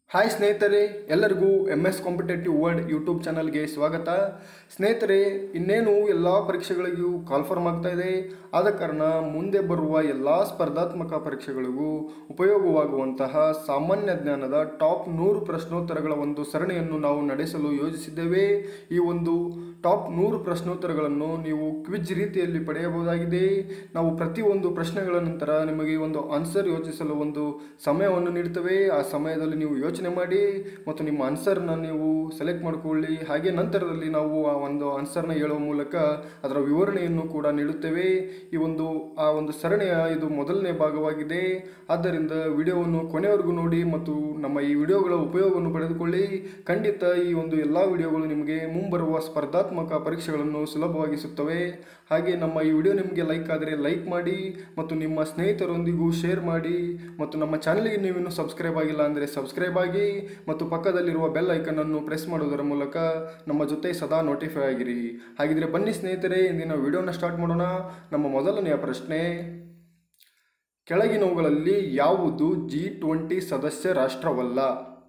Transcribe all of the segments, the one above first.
hi ಸ್ನೇಹಿತರೆ ಎಲ್ಲರಿಗೂ M S competitive world YouTube ಚಾನಲ್ಗೆ ಸ್ವಾಗತ ಸ್ನೇಹಿತರೆ ಇನ್ನೇನು ಎಲ್ಲ ಪರೀಕ್ಷೆಗಳಿಗೂ ಕಾಲ್ಫರ್ಮ್ ಆಗ್ತಾ ಇದೆ ಆದ ಕಾರಣ ಮುಂದೆ ಬರುವ ಎಲ್ಲ ಸ್ಪರ್ಧಾತ್ಮಕ ಪರೀಕ್ಷೆಗಳಿಗೂ ಉಪಯೋಗವಾಗುವಂತಹ ಸಾಮಾನ್ಯ ಜ್ಞಾನದ ಟಾಪ್ ನೂರು ಪ್ರಶ್ನೋತ್ತರಗಳ ಒಂದು ಸರಣಿಯನ್ನು ನಾವು ನಡೆಸಲು ಯೋಜಿಸಿದ್ದೇವೆ ಈ ಒಂದು ಟಾಪ್ ನೂರು ಪ್ರಶ್ನೋತ್ತರಗಳನ್ನು ನೀವು ಕ್ವಿಜ್ ರೀತಿಯಲ್ಲಿ ಪಡೆಯಬಹುದಾಗಿದೆ ನಾವು ಪ್ರತಿಯೊಂದು ಪ್ರಶ್ನೆಗಳ ನಂತರ ನಿಮಗೆ ಒಂದು ಆನ್ಸರ್ ಯೋಚಿಸಲು ಒಂದು ಸಮಯವನ್ನು ನೀಡ್ತೇವೆ ಆ ಸಮಯದಲ್ಲಿ ನೀವು ಯೋಚನೆ ಮಾಡಿ ಮತ್ತು ನಿಮ್ಮ ಆನ್ಸರ್ನ ನೀವು ಸೆಲೆಕ್ಟ್ ಮಾಡಿಕೊಳ್ಳಿ ಹಾಗೆ ನಂತರದಲ್ಲಿ ನಾವು ಆ ಒಂದು ಆನ್ಸರ್ನ ಹೇಳುವ ಮೂಲಕ ಅದರ ವಿವರಣೆಯನ್ನು ಕೂಡ ನೀಡುತ್ತೇವೆ ಈ ಒಂದು ಆ ಒಂದು ಸರಣಿಯ ಇದು ಮೊದಲನೇ ಭಾಗವಾಗಿದೆ ಆದ್ದರಿಂದ ವಿಡಿಯೋವನ್ನು ಕೊನೆವರೆಗೂ ನೋಡಿ ಮತ್ತು ನಮ್ಮ ಈ ವಿಡಿಯೋಗಳ ಉಪಯೋಗವನ್ನು ಪಡೆದುಕೊಳ್ಳಿ ಖಂಡಿತ ಈ ಒಂದು ಎಲ್ಲ ವಿಡಿಯೋಗಳು ನಿಮಗೆ ಮುಂಬರುವ ಸ್ಪರ್ಧಾತ್ಮಕ ಪರೀಕ್ಷೆಗಳನ್ನು ಸುಲಭವಾಗಿಸುತ್ತವೆ ಹಾಗೆ ನಮ್ಮ ಈ ವಿಡಿಯೋ ನಿಮಗೆ ಲೈಕ್ ಆದರೆ ಲೈಕ್ ಮಾಡಿ ಮತ್ತು ನಿಮ್ಮ ಸ್ನೇಹಿತರೊಂದಿಗೂ ಶೇರ್ ಮಾಡಿ ಮತ್ತು ನಮ್ಮ ಚಾನಲ್ಗೆ ನೀವಿನ್ನೂ ಸಬ್ಸ್ಕ್ರೈಬ್ ಆಗಿಲ್ಲ ಅಂದರೆ ಸಬ್ಸ್ಕ್ರೈಬ್ ಆಗಿ ಮತ್ತು ಪಕ್ಕದಲ್ಲಿರುವ ಬೆಲ್ ಐಕನನ್ನು ಪ್ರೆಸ್ ಮಾಡುವುದರ ಮೂಲಕ ನಮ್ಮ ಜೊತೆ ಸದಾ ನೋಟಿಫೈ ಆಗಿರಿ ಹಾಗಿದ್ರೆ ಬನ್ನಿ ಸ್ನೇಹಿತರೆ ಇಂದಿನ ವಿಡಿಯೋನ ಸ್ಟಾರ್ಟ್ ಮಾಡೋಣ ನಮ್ಮ ಮೊದಲನೆಯ ಪ್ರಶ್ನೆ ಕೆಳಗಿನವುಗಳಲ್ಲಿ ಯಾವುದು ಜಿ ಟ್ವೆಂಟಿ ಸದಸ್ಯ ರಾಷ್ಟ್ರವಲ್ಲ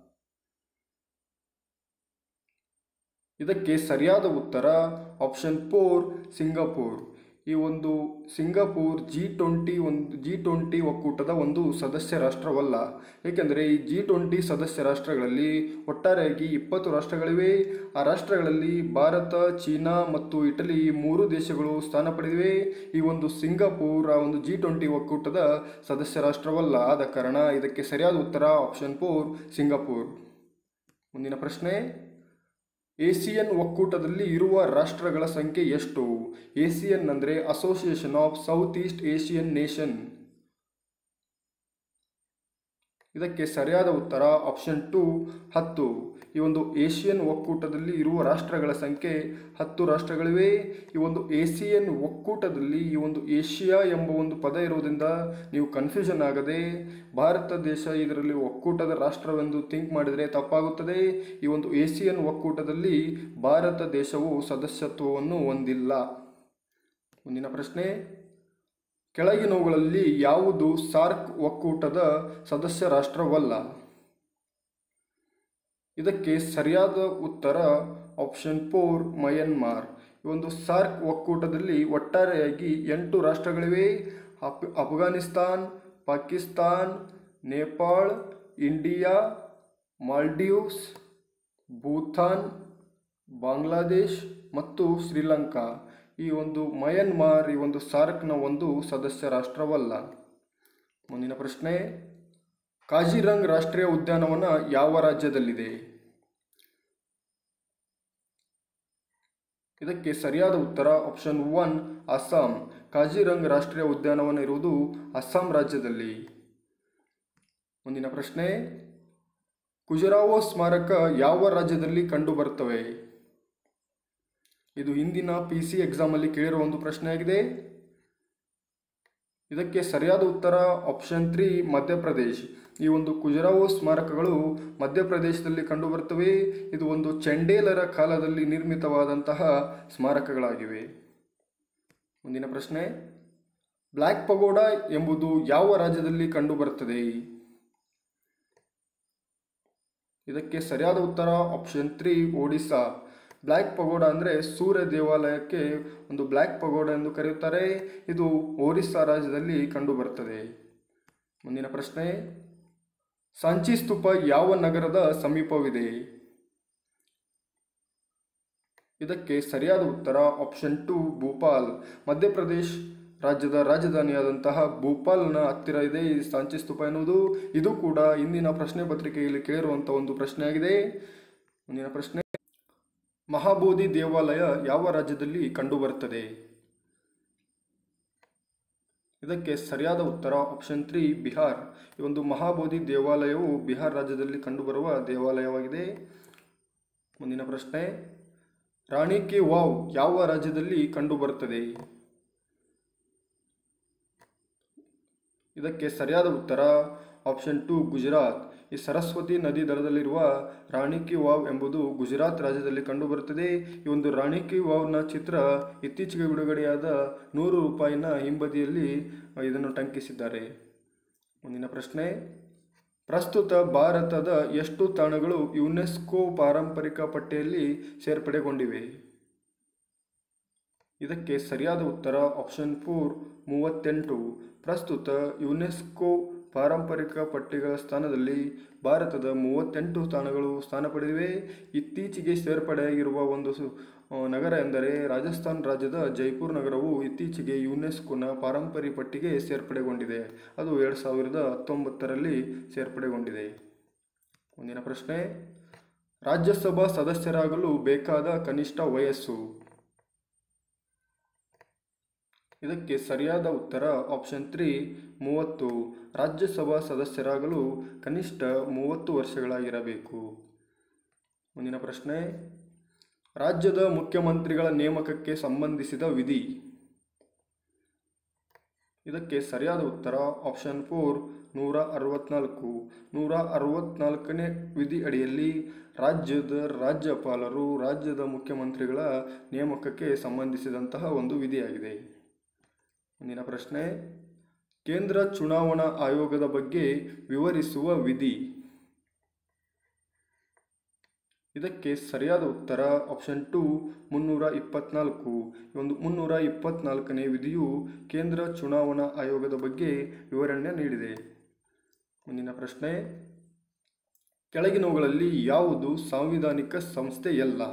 ಇದಕ್ಕೆ ಸರಿಯಾದ ಉತ್ತರ ಆಪ್ಷನ್ ಫೋರ್ ಸಿಂಗಾಪುರ್ ಈ ಒಂದು ಸಿಂಗಾಪುರ್ ಜಿ ಟ್ವೆಂಟಿ ಒಂದು ಜಿ ಟ್ವೆಂಟಿ ಒಕ್ಕೂಟದ ಒಂದು ಸದಸ್ಯ ರಾಷ್ಟ್ರವಲ್ಲ ಏಕೆಂದರೆ ಈ ಜಿ ಟ್ವೆಂಟಿ ಸದಸ್ಯ ರಾಷ್ಟ್ರಗಳಲ್ಲಿ ಒಟ್ಟಾರೆಯಾಗಿ ಇಪ್ಪತ್ತು ರಾಷ್ಟ್ರಗಳಿವೆ ಆ ರಾಷ್ಟ್ರಗಳಲ್ಲಿ ಭಾರತ ಚೀನಾ ಮತ್ತು ಇಟಲಿ ಈ ಮೂರು ದೇಶಗಳು ಸ್ಥಾನ ಪಡೆದಿವೆ ಈ ಒಂದು ಸಿಂಗಾಪುರ್ ಆ ಒಂದು ಜಿ ಟ್ವೆಂಟಿ ಒಕ್ಕೂಟದ ಸದಸ್ಯ ರಾಷ್ಟ್ರವಲ್ಲ ಆದ ಕಾರಣ ಇದಕ್ಕೆ ಸರಿಯಾದ ಉತ್ತರ ಆಪ್ಷನ್ ಫೋರ್ ಸಿಂಗಾಪುರ್ ಮುಂದಿನ ಪ್ರಶ್ನೆ ಏಸಿಯನ್ ಒಕ್ಕೂಟದಲ್ಲಿ ಇರುವ ರಾಷ್ಟ್ರಗಳ ಸಂಖ್ಯೆ ಎಷ್ಟು ಏಸಿಯನ್ ಅಂದರೆ association of south east Asian nation ಇದಕ್ಕೆ ಸರಿಯಾದ ಉತ್ತರ ಆಪ್ಷನ್ ಟು ಹತ್ತು ಈ ಒಂದು ಏಷಿಯನ್ ಒಕ್ಕೂಟದಲ್ಲಿ ಇರುವ ರಾಷ್ಟ್ರಗಳ ಸಂಖ್ಯೆ ಹತ್ತು ರಾಷ್ಟ್ರಗಳಿವೆ ಈ ಒಂದು ಏಸಿಯನ್ ಒಕ್ಕೂಟದಲ್ಲಿ ಈ ಒಂದು ಏಷ್ಯಾ ಎಂಬ ಒಂದು ಪದ ಇರುವುದರಿಂದ ನೀವು ಕನ್ಫ್ಯೂಷನ್ ಆಗದೆ ಭಾರತ ದೇಶ ಇದರಲ್ಲಿ ಒಕ್ಕೂಟದ ರಾಷ್ಟ್ರವೆಂದು ಥಿಂಕ್ ಮಾಡಿದರೆ ತಪ್ಪಾಗುತ್ತದೆ ಈ ಒಂದು ಏಸಿಯನ್ ಒಕ್ಕೂಟದಲ್ಲಿ ಭಾರತ ದೇಶವು ಸದಸ್ಯತ್ವವನ್ನು ಹೊಂದಿಲ್ಲ ಮುಂದಿನ ಪ್ರಶ್ನೆ ಕೆಳಗಿನವುಗಳಲ್ಲಿ ಯಾವುದು ಸಾರ್ಕ್ ಒಕ್ಕೂಟದ ಸದಸ್ಯ ರಾಷ್ಟ್ರವಲ್ಲ ಇದಕ್ಕೆ ಸರಿಯಾದ ಉತ್ತರ ಆಪ್ಷನ್ ಫೋರ್ ಮಯನ್ಮಾರ್ ಈ ಒಂದು ಸಾರ್ಕ್ ಒಕ್ಕೂಟದಲ್ಲಿ ಒಟ್ಟಾರೆಯಾಗಿ ಎಂಟು ರಾಷ್ಟ್ರಗಳಿವೆ ಅಫ್ ಅಫ್ಘಾನಿಸ್ತಾನ್ ಪಾಕಿಸ್ತಾನ್ ನೇಪಾಳ್ ಇಂಡಿಯಾ ಮಾಲ್ಡೀವ್ಸ್ ಭೂತಾನ್ ಬಾಂಗ್ಲಾದೇಶ್ ಮತ್ತು ಶ್ರೀಲಂಕಾ ಈ ಒಂದು ಮಯನ್ಮಾರ್ ಈ ಒಂದು ಸಾರ್ಕ್ನ ಒಂದು ಸದಸ್ಯ ರಾಷ್ಟ್ರವಲ್ಲ ಮುಂದಿನ ಪ್ರಶ್ನೆ ಕಾಜಿರಂಗ್ ರಾಷ್ಟ್ರೀಯ ಉದ್ಯಾನವನ ಯಾವ ರಾಜ್ಯದಲ್ಲಿದೆ ಇದಕ್ಕೆ ಸರಿಯಾದ ಉತ್ತರ ಆಪ್ಷನ್ ಒನ್ ಅಸ್ಸಾಂ ಕಾಜಿರಂಗ್ ರಾಷ್ಟ್ರೀಯ ಉದ್ಯಾನವನ ಇರುವುದು ಅಸ್ಸಾಂ ರಾಜ್ಯದಲ್ಲಿ ಮುಂದಿನ ಪ್ರಶ್ನೆ ಖುಜರಾವೋ ಸ್ಮಾರಕ ಯಾವ ರಾಜ್ಯದಲ್ಲಿ ಕಂಡುಬರುತ್ತವೆ ಇದು ಹಿಂದಿನ ಪಿ ಸಿ ಎಕ್ಸಾಮಲ್ಲಿ ಕೇಳಿರುವ ಒಂದು ಪ್ರಶ್ನೆಯಾಗಿದೆ ಇದಕ್ಕೆ ಸರಿಯಾದ ಉತ್ತರ ಆಪ್ಷನ್ ತ್ರೀ ಮಧ್ಯಪ್ರದೇಶ್ ಈ ಒಂದು ಖುಜರಾವೋ ಸ್ಮಾರಕಗಳು ಮಧ್ಯಪ್ರದೇಶದಲ್ಲಿ ಕಂಡುಬರುತ್ತವೆ ಇದು ಒಂದು ಚಂಡೇಲರ ಕಾಲದಲ್ಲಿ ನಿರ್ಮಿತವಾದಂತಹ ಸ್ಮಾರಕಗಳಾಗಿವೆ ಮುಂದಿನ ಪ್ರಶ್ನೆ ಬ್ಲ್ಯಾಕ್ ಪಗೋಡಾ ಎಂಬುದು ಯಾವ ರಾಜ್ಯದಲ್ಲಿ ಕಂಡುಬರುತ್ತದೆ ಇದಕ್ಕೆ ಸರಿಯಾದ ಉತ್ತರ option three Odisha black pagoda ಅಂದರೆ ಸೂರ್ಯ ದೇವಾಲಯಕ್ಕೆ ಒಂದು ಬ್ಲ್ಯಾಕ್ ಪಗೋಡ ಎಂದು ಕರೆಯುತ್ತಾರೆ ಇದು ಒರಿಸ್ಸಾ ರಾಜ್ಯದಲ್ಲಿ ಕಂಡುಬರುತ್ತದೆ ಮುಂದಿನ ಪ್ರಶ್ನೆ ಸಾಂಚಿ ಸ್ತೂಪ ಯಾವ ನಗರದ ಸಮೀಪವಿದೆ ಇದಕ್ಕೆ ಸರಿಯಾದ ಉತ್ತರ ಆಪ್ಷನ್ ಟು ಭೂಪಾಲ್ ಮಧ್ಯಪ್ರದೇಶ್ ರಾಜ್ಯದ ರಾಜಧಾನಿಯಾದಂತಹ ಭೂಪಾಲ್ನ ಹತ್ತಿರ ಇದೆ ಈ ಸಾಂಚಿ ಸ್ತೂಪ ಎನ್ನುವುದು ಇದು ಕೂಡ ಇಂದಿನ ಪ್ರಶ್ನೆ ಪತ್ರಿಕೆಯಲ್ಲಿ ಕೇಳಿರುವಂಥ ಒಂದು ಪ್ರಶ್ನೆಯಾಗಿದೆ ಮುಂದಿನ ಪ್ರಶ್ನೆ ಮಹಾಬೋಧಿ ದೇವಾಲಯ ಯಾವ ರಾಜ್ಯದಲ್ಲಿ ಕಂಡುಬರುತ್ತದೆ ಇದಕ್ಕೆ ಸರಿಯಾದ ಉತ್ತರ ಆಪ್ಷನ್ ತ್ರೀ ಬಿಹಾರ್ ಈ ಒಂದು ಮಹಾಬೋಧಿ ದೇವಾಲಯವು ಬಿಹಾರ್ ರಾಜ್ಯದಲ್ಲಿ ಕಂಡುಬರುವ ದೇವಾಲಯವಾಗಿದೆ ಮುಂದಿನ ಪ್ರಶ್ನೆ ರಾಣಿ ಕಿ ವಾವ್ ಯಾವ ರಾಜ್ಯದಲ್ಲಿ ಕಂಡುಬರುತ್ತದೆ ಇದಕ್ಕೆ ಸರಿಯಾದ ಉತ್ತರ ಆಪ್ಷನ್ ಟು ಗುಜರಾತ್ ಈ ಸರಸ್ವತಿ ನದಿ ದಡದಲ್ಲಿರುವ ರಾಣಿ ಕಿ ವಾವ್ ಎಂಬುದು ಗುಜರಾತ್ ರಾಜ್ಯದಲ್ಲಿ ಕಂಡುಬರುತ್ತದೆ ಈ ಒಂದು ರಾಣಿ ಕಿ ವಾವ್ನ ಚಿತ್ರ ಇತ್ತೀಚೆಗೆ ಬಿಡುಗಡೆಯಾದ ನೂರು ರೂಪಾಯಿನ ಹಿಂಬದಿಯಲ್ಲಿ ಇದನ್ನು ಟಂಕಿಸಿದ್ದಾರೆ ಮುಂದಿನ ಪ್ರಶ್ನೆ ಪ್ರಸ್ತುತ ಭಾರತದ ಎಷ್ಟು ತಾಣಗಳು ಯುನೆಸ್ಕೋ ಪಾರಂಪರಿಕ ಪಟ್ಟಿಯಲ್ಲಿ ಸೇರ್ಪಡೆಗೊಂಡಿವೆ ಇದಕ್ಕೆ ಸರಿಯಾದ ಉತ್ತರ ಆಪ್ಷನ್ ಫೋರ್ ಮೂವತ್ತೆಂಟು ಪ್ರಸ್ತುತ ಯುನೆಸ್ಕೋ ಪಾರಂಪರಿಕ ಪಟ್ಟಿಗಳ ಸ್ಥಾನದಲ್ಲಿ ಭಾರತದ ಮೂವತ್ತೆಂಟು ತಾಣಗಳು ಸ್ಥಾನ ಪಡೆದಿವೆ ಇತ್ತೀಚೆಗೆ ಸೇರ್ಪಡೆಯಾಗಿರುವ ಒಂದು ಸು- ಆ, ನಗರ ಎಂದರೆ ರಾಜಸ್ಥಾನ್ ರಾಜ್ಯದ ಜೈಪುರ್ ನಗರವು ಇತ್ತೀಚೆಗೆ ಯುನೆಸ್ಕೋನ ಪಾರಂಪರಿಕ ಪಟ್ಟಿಗೆ ಸೇರ್ಪಡೆಗೊಂಡಿದೆ ಅದು ಎರಡು ಸಾವಿರದ ಹತ್ತೊಂಬತ್ತರಲ್ಲಿ ಸೇರ್ಪಡೆಗೊಂಡಿದೆ ಮುಂದಿನ ಪ್ರಶ್ನೆ ರಾಜ್ಯಸಭಾ ಸದಸ್ಯರಾಗಲು ಬೇಕಾದ ಕನಿಷ್ಠ ವಯಸ್ಸು ಇದಕ್ಕೆ ಸರಿಯಾದ ಉತ್ತರ ಆಪ್ಷನ್ ತ್ರೀ ಮೂವತ್ತು ರಾಜ್ಯಸಭಾ ಸದಸ್ಯರಾಗಲು ಕನಿಷ್ಠ ಮೂವತ್ತು ವರ್ಷಗಳಾಗಿರಬೇಕು ಮುಂದಿನ ಪ್ರಶ್ನೆ ರಾಜ್ಯದ ಮುಖ್ಯಮಂತ್ರಿಗಳ ನೇಮಕಕ್ಕೆ ಸಂಬಂಧಿಸಿದ ವಿಧಿ ಇದಕ್ಕೆ ಸರಿಯಾದ ಉತ್ತರ ಆಪ್ಷನ್ ಫೋರ್ ನೂರ ಅರವತ್ನಾಲ್ಕು ನೂರ ಅರವತ್ನಾಲ್ಕನೇ ವಿಧಿ ಅಡಿಯಲ್ಲಿ ರಾಜ್ಯದ ರಾಜ್ಯಪಾಲರು ರಾಜ್ಯದ ಮುಖ್ಯಮಂತ್ರಿಗಳ ನೇಮಕಕ್ಕೆ ಸಂಬಂಧಿಸಿದಂತಹ ಒಂದು ವಿಧಿಯಾಗಿದೆ ಮುಂದಿನ ಪ್ರಶ್ನೆ ಕೇಂದ್ರ ಚುನಾವಣಾ ಆಯೋಗದ ಬಗ್ಗೆ ವಿವರಿಸುವ ವಿಧಿ ಇದಕ್ಕೆ ಸರಿಯಾದ ಉತ್ತರ ಆಪ್ಷನ್ ಟು ಮುನ್ನೂರ ಇಪ್ಪತ್ನಾಲ್ಕು ಈ ಒಂದು ಮುನ್ನೂರ ಇಪ್ಪತ್ನಾಲ್ಕನೇ ವಿಧಿಯು ಕೇಂದ್ರ ಚುನಾವಣಾ ಆಯೋಗದ ಬಗ್ಗೆ ವಿವರಣೆ ನೀಡಿದೆ ಮುಂದಿನ ಪ್ರಶ್ನೆ ಕೆಳಗಿನವುಗಳಲ್ಲಿ ಯಾವುದು ಸಾಂವಿಧಾನಿಕ ಸಂಸ್ಥೆಯಲ್ಲ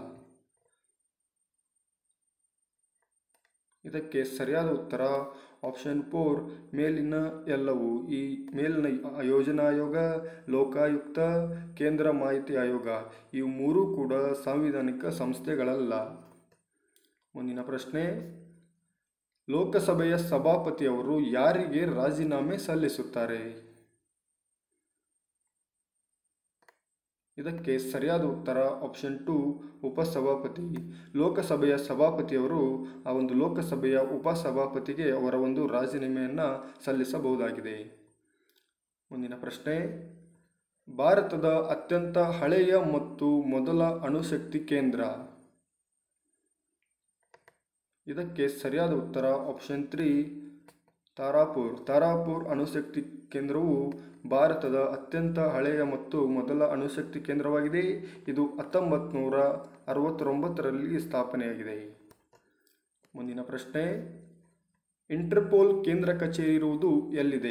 ಇದಕ್ಕೆ ಸರಿಯಾದ ಉತ್ತರ ಆಪ್ಷನ್ ಫೋರ್ ಮೇಲಿನ ಎಲ್ಲವು ಈ ಮೇಲಿನ ಯೋಜನಾ ಆಯೋಗ ಲೋಕಾಯುಕ್ತ ಕೇಂದ್ರ ಮಾಹಿತಿ ಆಯೋಗ ಇವು ಮೂರೂ ಕೂಡ ಸಾಂವಿಧಾನಿಕ ಸಂಸ್ಥೆಗಳಲ್ಲ ಮುಂದಿನ ಪ್ರಶ್ನೆ ಲೋಕಸಭೆಯ ಸಭಾಪತಿಯವರು ಯಾರಿಗೆ ರಾಜೀನಾಮೆ ಸಲ್ಲಿಸುತ್ತಾರೆ ಇದಕ್ಕೆ ಸರಿಯಾದ ಉತ್ತರ ಆಪ್ಷನ್ ಟು ಉಪಸಭಾಪತಿ ಲೋಕಸಭೆಯ ಸಭಾಪತಿಯವರು ಆ ಒಂದು ಲೋಕಸಭೆಯ ಉಪಸಭಾಪತಿಗೆ ಅವರ ಒಂದು ರಾಜೀನಾಮೆಯನ್ನು ಸಲ್ಲಿಸಬಹುದಾಗಿದೆ ಮುಂದಿನ ಪ್ರಶ್ನೆ ಭಾರತದ ಅತ್ಯಂತ ಹಳೆಯ ಮತ್ತು ಮೊದಲ ಅಣುಶಕ್ತಿ ಕೇಂದ್ರ ಇದಕ್ಕೆ ಸರಿಯಾದ ಉತ್ತರ ಆಪ್ಷನ್ ತ್ರೀ ತಾರಾಪುರ್ ತಾರಾಪುರ್ ಅಣುಶಕ್ತಿ ಕೇಂದ್ರವು ಭಾರತದ ಅತ್ಯಂತ ಹಳೆಯ ಮತ್ತು ಮೊದಲ ಅಣುಶಕ್ತಿ ಕೇಂದ್ರವಾಗಿದೆ ಇದು ಹತ್ತೊಂಬತ್ತು ನೂರ ಅರವತ್ತೊಂಬತ್ತರಲ್ಲಿ ಸ್ಥಾಪನೆಯಾಗಿದೆ ಮುಂದಿನ ಪ್ರಶ್ನೆ ಇಂಟರ್ಪೋಲ್ ಕೇಂದ್ರ ಕಚೇರಿ ಇರುವುದು ಎಲ್ಲಿದೆ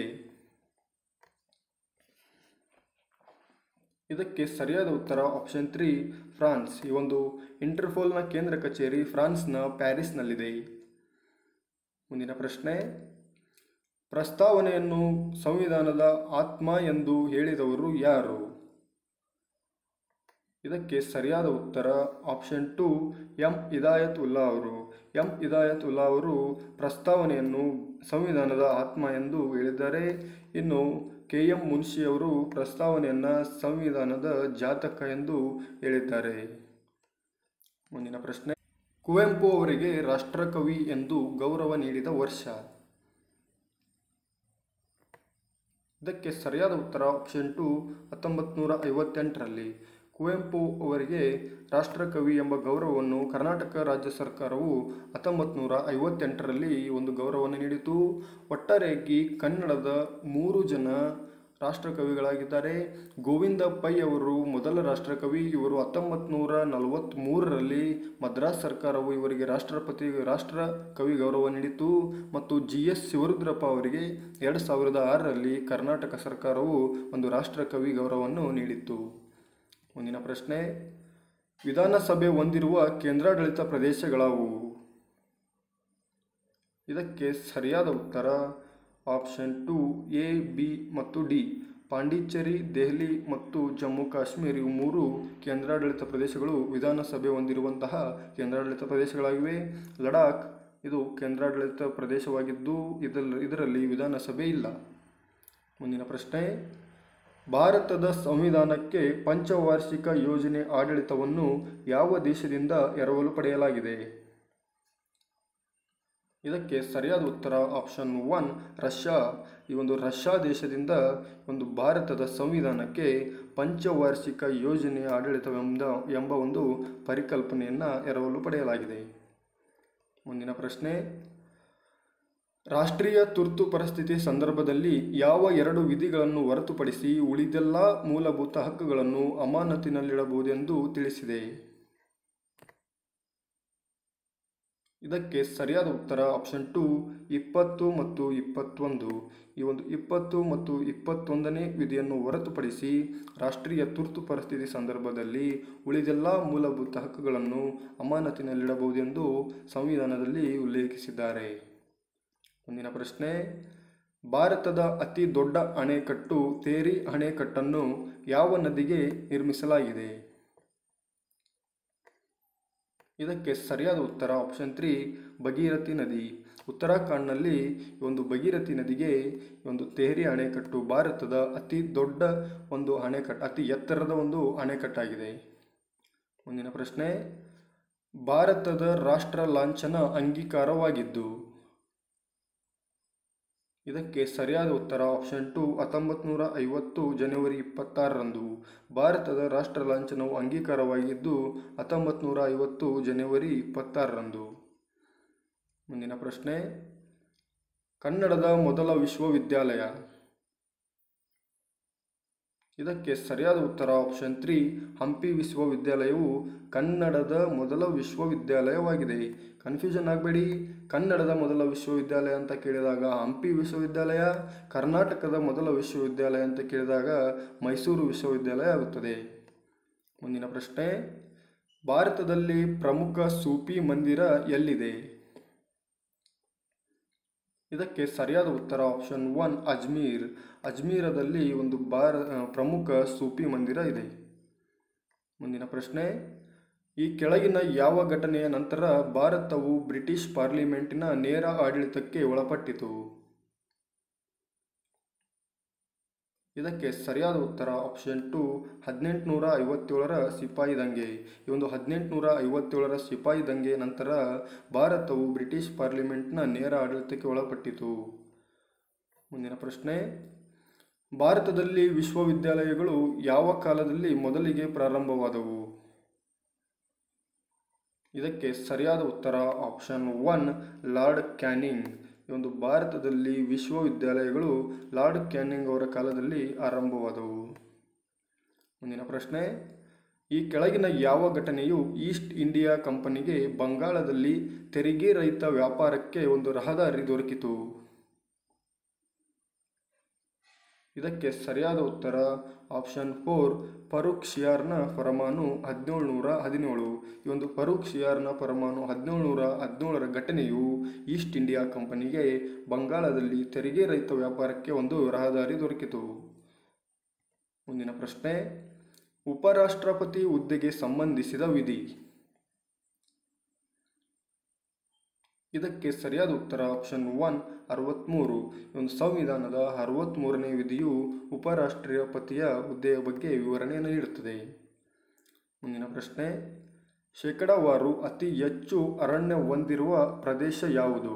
ಇದಕ್ಕೆ ಸರಿಯಾದ ಉತ್ತರ ಆಪ್ಷನ್ ತ್ರೀ ಫ್ರಾನ್ಸ್ ಈ ಒಂದು ಇಂಟರ್ಪೋಲ್ನ ಕೇಂದ್ರ ಕಚೇರಿ ಫ್ರಾನ್ಸ್ನ ಪ್ಯಾರಿಸ್ನಲ್ಲಿದೆ ಮುಂದಿನ ಪ್ರಶ್ನೆ ಪ್ರಸ್ತಾವನೆಯನ್ನು ಸಂವಿಧಾನದ ಆತ್ಮ ಎಂದು ಹೇಳಿದವರು ಯಾರು ಇದಕ್ಕೆ ಸರಿಯಾದ ಉತ್ತರ option two M Hidayat Ullah ಅವರು ಎಂ ಇದಾಯತ್ ಉಲ್ಲಾ ಅವರು ಪ್ರಸ್ತಾವನೆಯನ್ನು ಸಂವಿಧಾನದ ಆತ್ಮ ಎಂದು ಹೇಳಿದ್ದಾರೆ ಇನ್ನು ಕೆ ಎಂ ಮುನ್ಷಿ ಅವರು ಪ್ರಸ್ತಾವನೆಯನ್ನು ಸಂವಿಧಾನದ ಜಾತಕ ಎಂದು ಹೇಳಿದ್ದಾರೆ ಮುಂದಿನ ಪ್ರಶ್ನೆ ಕುವೆಂಪು ಅವರಿಗೆ ರಾಷ್ಟ್ರಕವಿ ಎಂದು ಗೌರವ ನೀಡಿದ ವರ್ಷ ಇದಕ್ಕೆ ಸರಿಯಾದ ಉತ್ತರ ಆಪ್ಷನ್ ಟು ಹತ್ತೊಂಬತ್ತು ನೂರ ಐವತ್ತೆಂಟರಲ್ಲಿ ಕುವೆಂಪು ಅವರಿಗೆ ರಾಷ್ಟ್ರಕವಿ ಎಂಬ ಗೌರವವನ್ನು ಕರ್ನಾಟಕ ರಾಜ್ಯ ಸರ್ಕಾರವು ಹತ್ತೊಂಬತ್ತು ನೂರ ಐವತ್ತೆಂಟರಲ್ಲಿ ಈ ಒಂದು ಗೌರವವನ್ನು ನೀಡಿತು ಒಟ್ಟಾರೆಯಾಗಿ ಕನ್ನಡದ ಮೂರು ಜನ ರಾಷ್ಟ್ರಕವಿಗಳಾಗಿದ್ದಾರೆ ಗೋವಿಂದ ಪೈ ಅವರು ಮೊದಲ ರಾಷ್ಟ್ರಕವಿ ಇವರು ಹತ್ತೊಂಬತ್ತು ನೂರ ನಲವತ್ತ್ಮೂರರಲ್ಲಿ ಮದ್ರಾಸ್ ಸರ್ಕಾರವು ಇವರಿಗೆ ರಾಷ್ಟ್ರಪತಿ ರಾಷ್ಟ್ರ ಕವಿ ಗೌರವ ನೀಡಿತು ಮತ್ತು ಜಿ ಎಸ್ ಶಿವರುದ್ರಪ್ಪ ಅವರಿಗೆ ಎರಡು ಸಾವಿರದ ಆರರಲ್ಲಿ ಕರ್ನಾಟಕ ಸರ್ಕಾರವು ಒಂದು ರಾಷ್ಟ್ರಕವಿ ಗೌರವವನ್ನು ನೀಡಿತ್ತು ಮುಂದಿನ ಪ್ರಶ್ನೆ ವಿಧಾನಸಭೆ ಹೊಂದಿರುವ ಕೇಂದ್ರಾಡಳಿತ ಪ್ರದೇಶಗಳಾವುವು ಇದಕ್ಕೆ ಸರಿಯಾದ ಉತ್ತರ ಆಪ್ಷನ್ ಟು ಎ ಬಿ ಮತ್ತು ಡಿ ಪಾಂಡಿಚೇರಿ ದೆಹಲಿ ಮತ್ತು ಜಮ್ಮು ಕಾಶ್ಮೀರ ಇವು ಮೂರು ಕೇಂದ್ರಾಡಳಿತ ಪ್ರದೇಶಗಳು ವಿಧಾನಸಭೆ ಹೊಂದಿರುವಂತಹ ಕೇಂದ್ರಾಡಳಿತ ಪ್ರದೇಶಗಳಾಗಿವೆ ಲಡಾಖ್ ಇದು ಕೇಂದ್ರಾಡಳಿತ ಪ್ರದೇಶವಾಗಿದ್ದು ಇದರಲ್ಲಿ ಇದರಲ್ಲಿ ವಿಧಾನಸಭೆ ಇಲ್ಲ ಮುಂದಿನ ಪ್ರಶ್ನೆ ಭಾರತದ ಸಂವಿಧಾನಕ್ಕೆ ಪಂಚವಾರ್ಷಿಕ ಯೋಜನೆ ಆಡಳಿತವನ್ನು ಯಾವ ದೇಶದಿಂದ ಎರವಲು ಪಡೆಯಲಾಗಿದೆ ಇದಕ್ಕೆ ಸರಿಯಾದ ಉತ್ತರ ಆಪ್ಷನ್ ಒನ್ ರಷ್ಯಾ ಈ ಒಂದು ರಷ್ಯಾ ದೇಶದಿಂದ ಒಂದು ಭಾರತದ ಸಂವಿಧಾನಕ್ಕೆ ಪಂಚವಾರ್ಷಿಕ ಯೋಜನೆ ಆಡಳಿತವೆಂಬ ಎಂಬ ಒಂದು ಪರಿಕಲ್ಪನೆಯನ್ನು ಎರವಲು ಪಡೆಯಲಾಗಿದೆ ಮುಂದಿನ ಪ್ರಶ್ನೆ ರಾಷ್ಟ್ರೀಯ ತುರ್ತು ಪರಿಸ್ಥಿತಿ ಸಂದರ್ಭದಲ್ಲಿ ಯಾವ ಎರಡು ವಿಧಿಗಳನ್ನು ಹೊರತುಪಡಿಸಿ ಉಳಿದೆಲ್ಲ ಮೂಲಭೂತ ಹಕ್ಕುಗಳನ್ನು ಅಮಾನತಿನಲ್ಲಿಡಬಹುದೆಂದು ತಿಳಿಸಿದೆ ಇದಕ್ಕೆ ಸರಿಯಾದ ಉತ್ತರ ಆಪ್ಷನ್ ಟು ಇಪ್ಪತ್ತು ಮತ್ತು ಇಪ್ಪತ್ತೊಂದು ಈ ಒಂದು ಇಪ್ಪತ್ತು ಮತ್ತು ಇಪ್ಪತ್ತೊಂದನೇ ವಿಧಿಯನ್ನು ಹೊರತುಪಡಿಸಿ ರಾಷ್ಟ್ರೀಯ ತುರ್ತು ಪರಿಸ್ಥಿತಿ ಸಂದರ್ಭದಲ್ಲಿ ಉಳಿದೆಲ್ಲ ಮೂಲಭೂತ ಹಕ್ಕುಗಳನ್ನು ಅಮಾನತಿನಲ್ಲಿಡಬಹುದೆಂದು ಸಂವಿಧಾನದಲ್ಲಿ ಉಲ್ಲೇಖಿಸಿದ್ದಾರೆ ಮುಂದಿನ ಪ್ರಶ್ನೆ ಭಾರತದ ಅತಿ ದೊಡ್ಡ ಅಣೆಕಟ್ಟು ತೇರಿ ಅಣೆಕಟ್ಟನ್ನು ಯಾವ ನದಿಗೆ ನಿರ್ಮಿಸಲಾಗಿದೆ ಇದಕ್ಕೆ ಸರಿಯಾದ ಉತ್ತರ ಆಪ್ಷನ್ ತ್ರೀ ಭಗೀರಥಿ ನದಿ ಉತ್ತರಾಖಂಡ್ನಲ್ಲಿ ಈ ಒಂದು ಭಗೀರಥಿ ನದಿಗೆ ಈ ಒಂದು ತೆಹರಿ ಅಣೆಕಟ್ಟು ಭಾರತದ ಅತಿ ದೊಡ್ಡ ಒಂದು ಅಣೆಕಟ್ಟು ಅತಿ ಎತ್ತರದ ಒಂದು ಅಣೆಕಟ್ಟಾಗಿದೆ ಮುಂದಿನ ಪ್ರಶ್ನೆ ಭಾರತದ ರಾಷ್ಟ್ರ ಲಾಂಛನ ಅಂಗೀಕಾರವಾಗಿದ್ದು ಇದಕ್ಕೆ ಸರಿಯಾದ ಉತ್ತರ ಆಪ್ಷನ್ ಟು ಹತ್ತೊಂಬತ್ತು ನೂರ ಐವತ್ತು ಜನವರಿ ಇಪ್ಪತ್ತಾರರಂದು ಭಾರತದ ರಾಷ್ಟ್ರ ಲಾಂಛನವು ಅಂಗೀಕಾರವಾಗಿದ್ದು ಹತ್ತೊಂಬತ್ತು ನೂರ ಐವತ್ತು ಜನವರಿ ಇಪ್ಪತ್ತಾರರಂದು ಮುಂದಿನ ಪ್ರಶ್ನೆ ಕನ್ನಡದ ಮೊದಲ ವಿಶ್ವವಿದ್ಯಾಲಯ ಇದಕ್ಕೆ ಸರಿಯಾದ ಉತ್ತರ ಆಪ್ಷನ್ ತ್ರೀ ಹಂಪಿ ವಿಶ್ವವಿದ್ಯಾಲಯವು ಕನ್ನಡದ ಮೊದಲ ವಿಶ್ವವಿದ್ಯಾಲಯವಾಗಿದೆ ಕನ್ಫ್ಯೂಷನ್ ಆಗಬೇಡಿ ಕನ್ನಡದ ಮೊದಲ ವಿಶ್ವವಿದ್ಯಾಲಯ ಅಂತ ಕೇಳಿದಾಗ ಹಂಪಿ ವಿಶ್ವವಿದ್ಯಾಲಯ ಕರ್ನಾಟಕದ ಮೊದಲ ವಿಶ್ವವಿದ್ಯಾಲಯ ಅಂತ ಕೇಳಿದಾಗ ಮೈಸೂರು ವಿಶ್ವವಿದ್ಯಾಲಯ ಆಗುತ್ತದೆ ಮುಂದಿನ ಪ್ರಶ್ನೆ ಭಾರತದಲ್ಲಿ ಪ್ರಮುಖ ಸೂಫಿ ಮಂದಿರ ಎಲ್ಲಿದೆ ಇದಕ್ಕೆ ಸರಿಯಾದ ಉತ್ತರ ಆಪ್ಷನ್ ಒನ್ ಅಜ್ಮೀರ್ ಅಜ್ಮೀರದಲ್ಲಿ ಒಂದು ಭಾರ ಪ್ರಮುಖ ಸೂಫಿ ಮಂದಿರ ಇದೆ ಮುಂದಿನ ಪ್ರಶ್ನೆ ಈ ಕೆಳಗಿನ ಯಾವ ಘಟನೆಯ ನಂತರ ಭಾರತವು ಬ್ರಿಟಿಷ್ ಪಾರ್ಲಿಮೆಂಟಿನ ನೇರ ಆಡಳಿತಕ್ಕೆ ಒಳಪಟ್ಟಿತು ಇದಕ್ಕೆ ಸರಿಯಾದ ಉತ್ತರ ಆಪ್ಷನ್ ಟು ಹದಿನೆಂಟುನೂರ ಐವತ್ತೇಳರ ಸಿಪಾಯಿ ದಂಗೆ ಈ ಒಂದು ಹದಿನೆಂಟುನೂರ ಐವತ್ತೇಳರ ಸಿಪಾಯಿ ದಂಗೆ ನಂತರ ಭಾರತವು ಬ್ರಿಟಿಷ್ ಪಾರ್ಲಿಮೆಂಟ್ನ ನೇರ ಆಡಳಿತಕ್ಕೆ ಒಳಪಟ್ಟಿತು ಮುಂದಿನ ಪ್ರಶ್ನೆ ಭಾರತದಲ್ಲಿ ವಿಶ್ವವಿದ್ಯಾಲಯಗಳು ಯಾವ ಕಾಲದಲ್ಲಿ ಮೊದಲಿಗೆ ಪ್ರಾರಂಭವಾದವು ಇದಕ್ಕೆ ಸರಿಯಾದ ಉತ್ತರ ಆಪ್ಷನ್ ಒನ್ ಲಾರ್ಡ್ ಕ್ಯಾನಿಂಗ್ ಈ ಒಂದು ಭಾರತದಲ್ಲಿ ವಿಶ್ವವಿದ್ಯಾಲಯಗಳು ಲಾರ್ಡ್ ಕ್ಯಾನಿಂಗ್ ಅವರ ಕಾಲದಲ್ಲಿ ಆರಂಭವಾದವು ಮುಂದಿನ ಪ್ರಶ್ನೆ ಈ ಕೆಳಗಿನ ಯಾವ ಘಟನೆಯು ಈಸ್ಟ್ ಇಂಡಿಯಾ ಕಂಪನಿಗೆ ಬಂಗಾಳದಲ್ಲಿ ತೆರಿಗೆ ರಹಿತ ವ್ಯಾಪಾರಕ್ಕೆ ಒಂದು ರಹದಾರಿ ದೊರಕಿತು ಇದಕ್ಕೆ ಸರಿಯಾದ ಉತ್ತರ ಆಪ್ಷನ್ ಫೋರ್ ಫರೂಕ್ ಶಿಯಾರ್ನ ಪರಮಾಣು ಹದಿನೇಳುನೂರ ಹದಿನೇಳು ಈ ಒಂದು ಫರೂಕ್ ಶಿಯಾರ್ನ ಪರಮಾಣು ಹದಿನೇಳುನೂರ ಹದಿನೇಳರ ಘಟನೆಯು ಈಸ್ಟ್ ಇಂಡಿಯಾ ಕಂಪನಿಗೆ ಬಂಗಾಳದಲ್ಲಿ ತೆರಿಗೆ ರಹಿತ ವ್ಯಾಪಾರಕ್ಕೆ ಒಂದು ರಹದಾರಿ ದೊರಕಿತು ಮುಂದಿನ ಪ್ರಶ್ನೆ ಉಪರಾಷ್ಟ್ರಪತಿ ಹುದ್ದೆಗೆ ಸಂಬಂಧಿಸಿದ ವಿಧಿ ಇದಕ್ಕೆ ಸರಿಯಾದ ಉತ್ತರ ಆಪ್ಷನ್ ಒನ್ ಅರವತ್ತ್ಮೂರು ಒಂದು ಸಂವಿಧಾನದ ಅರವತ್ತ್ಮೂರನೇ ವಿಧಿಯು ಉಪರಾಷ್ಟ್ರಪತಿಯ ಹುದ್ದೆಯ ಬಗ್ಗೆ ವಿವರಣೆಯನ್ನು ನೀಡುತ್ತದೆ ಮುಂದಿನ ಪ್ರಶ್ನೆ ಶೇಕಡಾವಾರು ಅತಿ ಹೆಚ್ಚು ಅರಣ್ಯ ಹೊಂದಿರುವ ಪ್ರದೇಶ ಯಾವುದು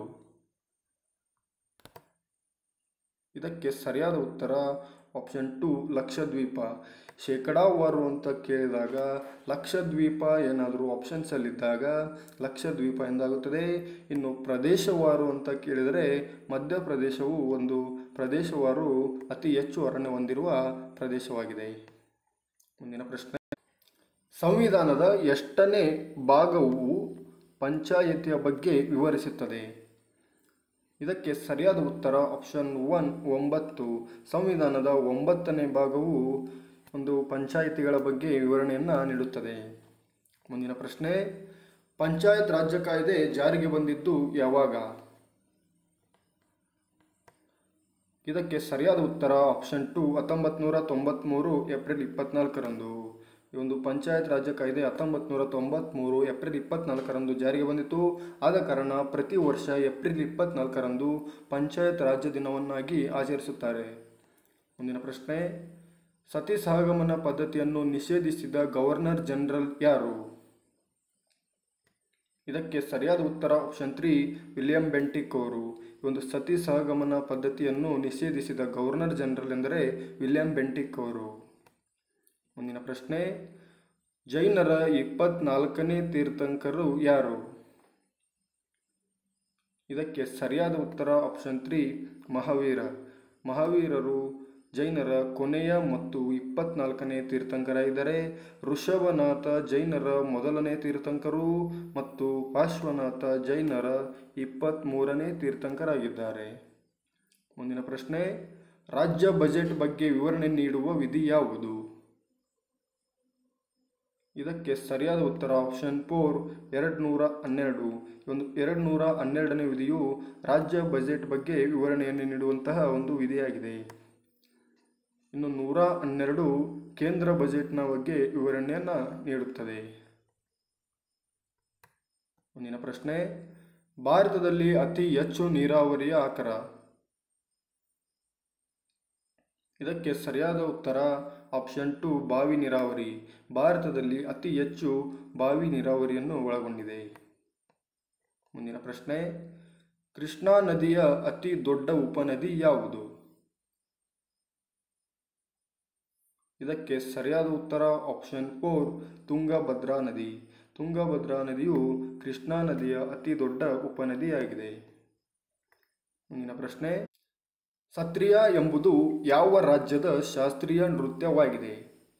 ಇದಕ್ಕೆ ಸರಿಯಾದ ಉತ್ತರ ಆಪ್ಷನ್ ಟು ಲಕ್ಷದ್ವೀಪ ಶೇಕಡಾವಾರು ಅಂತ ಕೇಳಿದಾಗ ಲಕ್ಷದ್ವೀಪ ಏನಾದರೂ ಆಪ್ಷನ್ಸಲ್ಲಿದ್ದಾಗ ಲಕ್ಷದ್ವೀಪ ಎಂದಾಗುತ್ತದೆ ಇನ್ನು ಪ್ರದೇಶವಾರು ಅಂತ ಕೇಳಿದರೆ ಮಧ್ಯಪ್ರದೇಶವು ಒಂದು ಪ್ರದೇಶವಾರು ಅತಿ ಹೆಚ್ಚು ಅರಣ್ಯ ಹೊಂದಿರುವ ಪ್ರದೇಶವಾಗಿದೆ ಮುಂದಿನ ಪ್ರಶ್ನೆ ಸಂವಿಧಾನದ ಎಷ್ಟನೇ ಭಾಗವು ಪಂಚಾಯತಿಯ ಬಗ್ಗೆ ವಿವರಿಸುತ್ತದೆ ಇದಕ್ಕೆ ಸರಿಯಾದ ಉತ್ತರ ಆಪ್ಷನ್ ಒನ್ ಒಂಬತ್ತು ಸಂವಿಧಾನದ ಒಂಬತ್ತನೇ ಭಾಗವು ಒಂದು ಪಂಚಾಯಿತಿಗಳ ಬಗ್ಗೆ ವಿವರಣೆಯನ್ನು ನೀಡುತ್ತದೆ ಮುಂದಿನ ಪ್ರಶ್ನೆ ಪಂಚಾಯತ್ ರಾಜ್ಯ ಕಾಯ್ದೆ ಜಾರಿಗೆ ಬಂದಿದ್ದು ಯಾವಾಗ ಇದಕ್ಕೆ ಸರಿಯಾದ ಉತ್ತರ ಆಪ್ಷನ್ ಟು ಹತ್ತೊಂಬತ್ತು ನೂರ ತೊಂಬತ್ತ್ಮೂರು ಏಪ್ರಿಲ್ ಇಪ್ಪತ್ನಾಲ್ಕರಂದು ಈ ಒಂದು ಪಂಚಾಯತ್ ರಾಜ್ಯ ಕಾಯ್ದೆ ಹತ್ತೊಂಬತ್ತು ನೂರ ತೊಂಬತ್ತ್ಮೂರು ಏಪ್ರಿಲ್ ಇಪ್ಪತ್ನಾಲ್ಕರಂದು ಜಾರಿಗೆ ಬಂದಿತು ಆದ ಕಾರಣ ಪ್ರತಿ ವರ್ಷ ಏಪ್ರಿಲ್ ಇಪ್ಪತ್ನಾಲ್ಕರಂದು ಪಂಚಾಯತ್ ರಾಜ್ಯ ದಿನವನ್ನಾಗಿ ಆಚರಿಸುತ್ತಾರೆ ಮುಂದಿನ ಪ್ರಶ್ನೆ ಸತಿ ಸಹಗಮನ ಪದ್ಧತಿಯನ್ನು ನಿಷೇಧಿಸಿದ ಗವರ್ನರ್ ಜನರಲ್ ಯಾರು ಇದಕ್ಕೆ ಸರಿಯಾದ ಉತ್ತರ ಆಪ್ಷನ್ ತ್ರೀ ವಿಲಿಯಂ ಬೆಂಟಿಕ್ ಅವರು ಈ ಒಂದು ಸತಿ ಸಹಗಮನ ಪದ್ಧತಿಯನ್ನು ನಿಷೇಧಿಸಿದ ಗವರ್ನರ್ ಜನರಲ್ ಎಂದರೆ ವಿಲಿಯಂ ಬೆಂಟಿಕ್ ಅವರು ಮುಂದಿನ ಪ್ರಶ್ನೆ ಜೈನರ ಇಪ್ಪತ್ನಾಲ್ಕನೇ ತೀರ್ಥಂಕರು ಯಾರು ಇದಕ್ಕೆ ಸರಿಯಾದ ಉತ್ತರ ಆಪ್ಷನ್ ತ್ರೀ ಮಹಾವೀರ ಮಹಾವೀರರು ಜೈನರ ಕೊನೆಯ ಮತ್ತು ಇಪ್ಪತ್ನಾಲ್ಕನೇ ತೀರ್ಥಂಕರಾಗಿದ್ದರೆ ಋಷಭನಾಥ ಜೈನರ ಮೊದಲನೇ ತೀರ್ಥಂಕರು ಮತ್ತು ಪಾರ್ಶ್ವನಾಥ ಜೈನರ ಇಪ್ಪತ್ತ್ಮೂರನೇ ತೀರ್ಥಂಕರಾಗಿದ್ದಾರೆ ಮುಂದಿನ ಪ್ರಶ್ನೆ ರಾಜ್ಯ ಬಜೆಟ್ ಬಗ್ಗೆ ವಿವರಣೆ ನೀಡುವ ವಿಧಿ ಯಾವುದು ಇದಕ್ಕೆ ಸರಿಯಾದ ಉತ್ತರ ಆಪ್ಷನ್ ಫೋರ್ ಎರಡು ನೂರ ಹನ್ನೆರಡು ಒಂದು ಎರಡು ನೂರ ಹನ್ನೆರಡನೇ ವಿಧಿಯು ರಾಜ್ಯ ಬಜೆಟ್ ಬಗ್ಗೆ ವಿವರಣೆಯನ್ನು ನೀಡುವಂತಹ ಒಂದು ವಿಧಿಯಾಗಿದೆ ಇನ್ನು ನೂರ ಹನ್ನೆರಡು ಕೇಂದ್ರ ಬಜೆಟ್ನ ಬಗ್ಗೆ ವಿವರಣೆಯನ್ನು ನೀಡುತ್ತದೆ ಮುಂದಿನ ಪ್ರಶ್ನೆ ಭಾರತದಲ್ಲಿ ಅತಿ ಹೆಚ್ಚು ನೀರಾವರಿಯ ಆಕರ ಇದಕ್ಕೆ ಸರಿಯಾದ ಉತ್ತರ ಆಪ್ಷನ್ ಟು ಬಾವಿ ನೀರಾವರಿ ಭಾರತದಲ್ಲಿ ಅತಿ ಹೆಚ್ಚು ಬಾವಿ ನೀರಾವರಿಯನ್ನು ಒಳಗೊಂಡಿದೆ ಮುಂದಿನ ಪ್ರಶ್ನೆ ಕೃಷ್ಣಾ ನದಿಯ ಅತಿ ದೊಡ್ಡ ಉಪನದಿ ಯಾವುದು ಇದಕ್ಕೆ ಸರಿಯಾದ ಉತ್ತರ ಆಪ್ಷನ್ ಫೋರ್ ತುಂಗಭದ್ರಾ ನದಿ ತುಂಗಭದ್ರಾ ನದಿಯು ಕೃಷ್ಣಾ ನದಿಯ ಅತಿ ದೊಡ್ಡ ಉಪನದಿಯಾಗಿದೆ ಮುಂದಿನ ಪ್ರಶ್ನೆ ಸತ್ರಿಯ ಎಂಬುದು ಯಾವ ರಾಜ್ಯದ ಶಾಸ್ತ್ರೀಯ ನೃತ್ಯವಾಗಿದೆ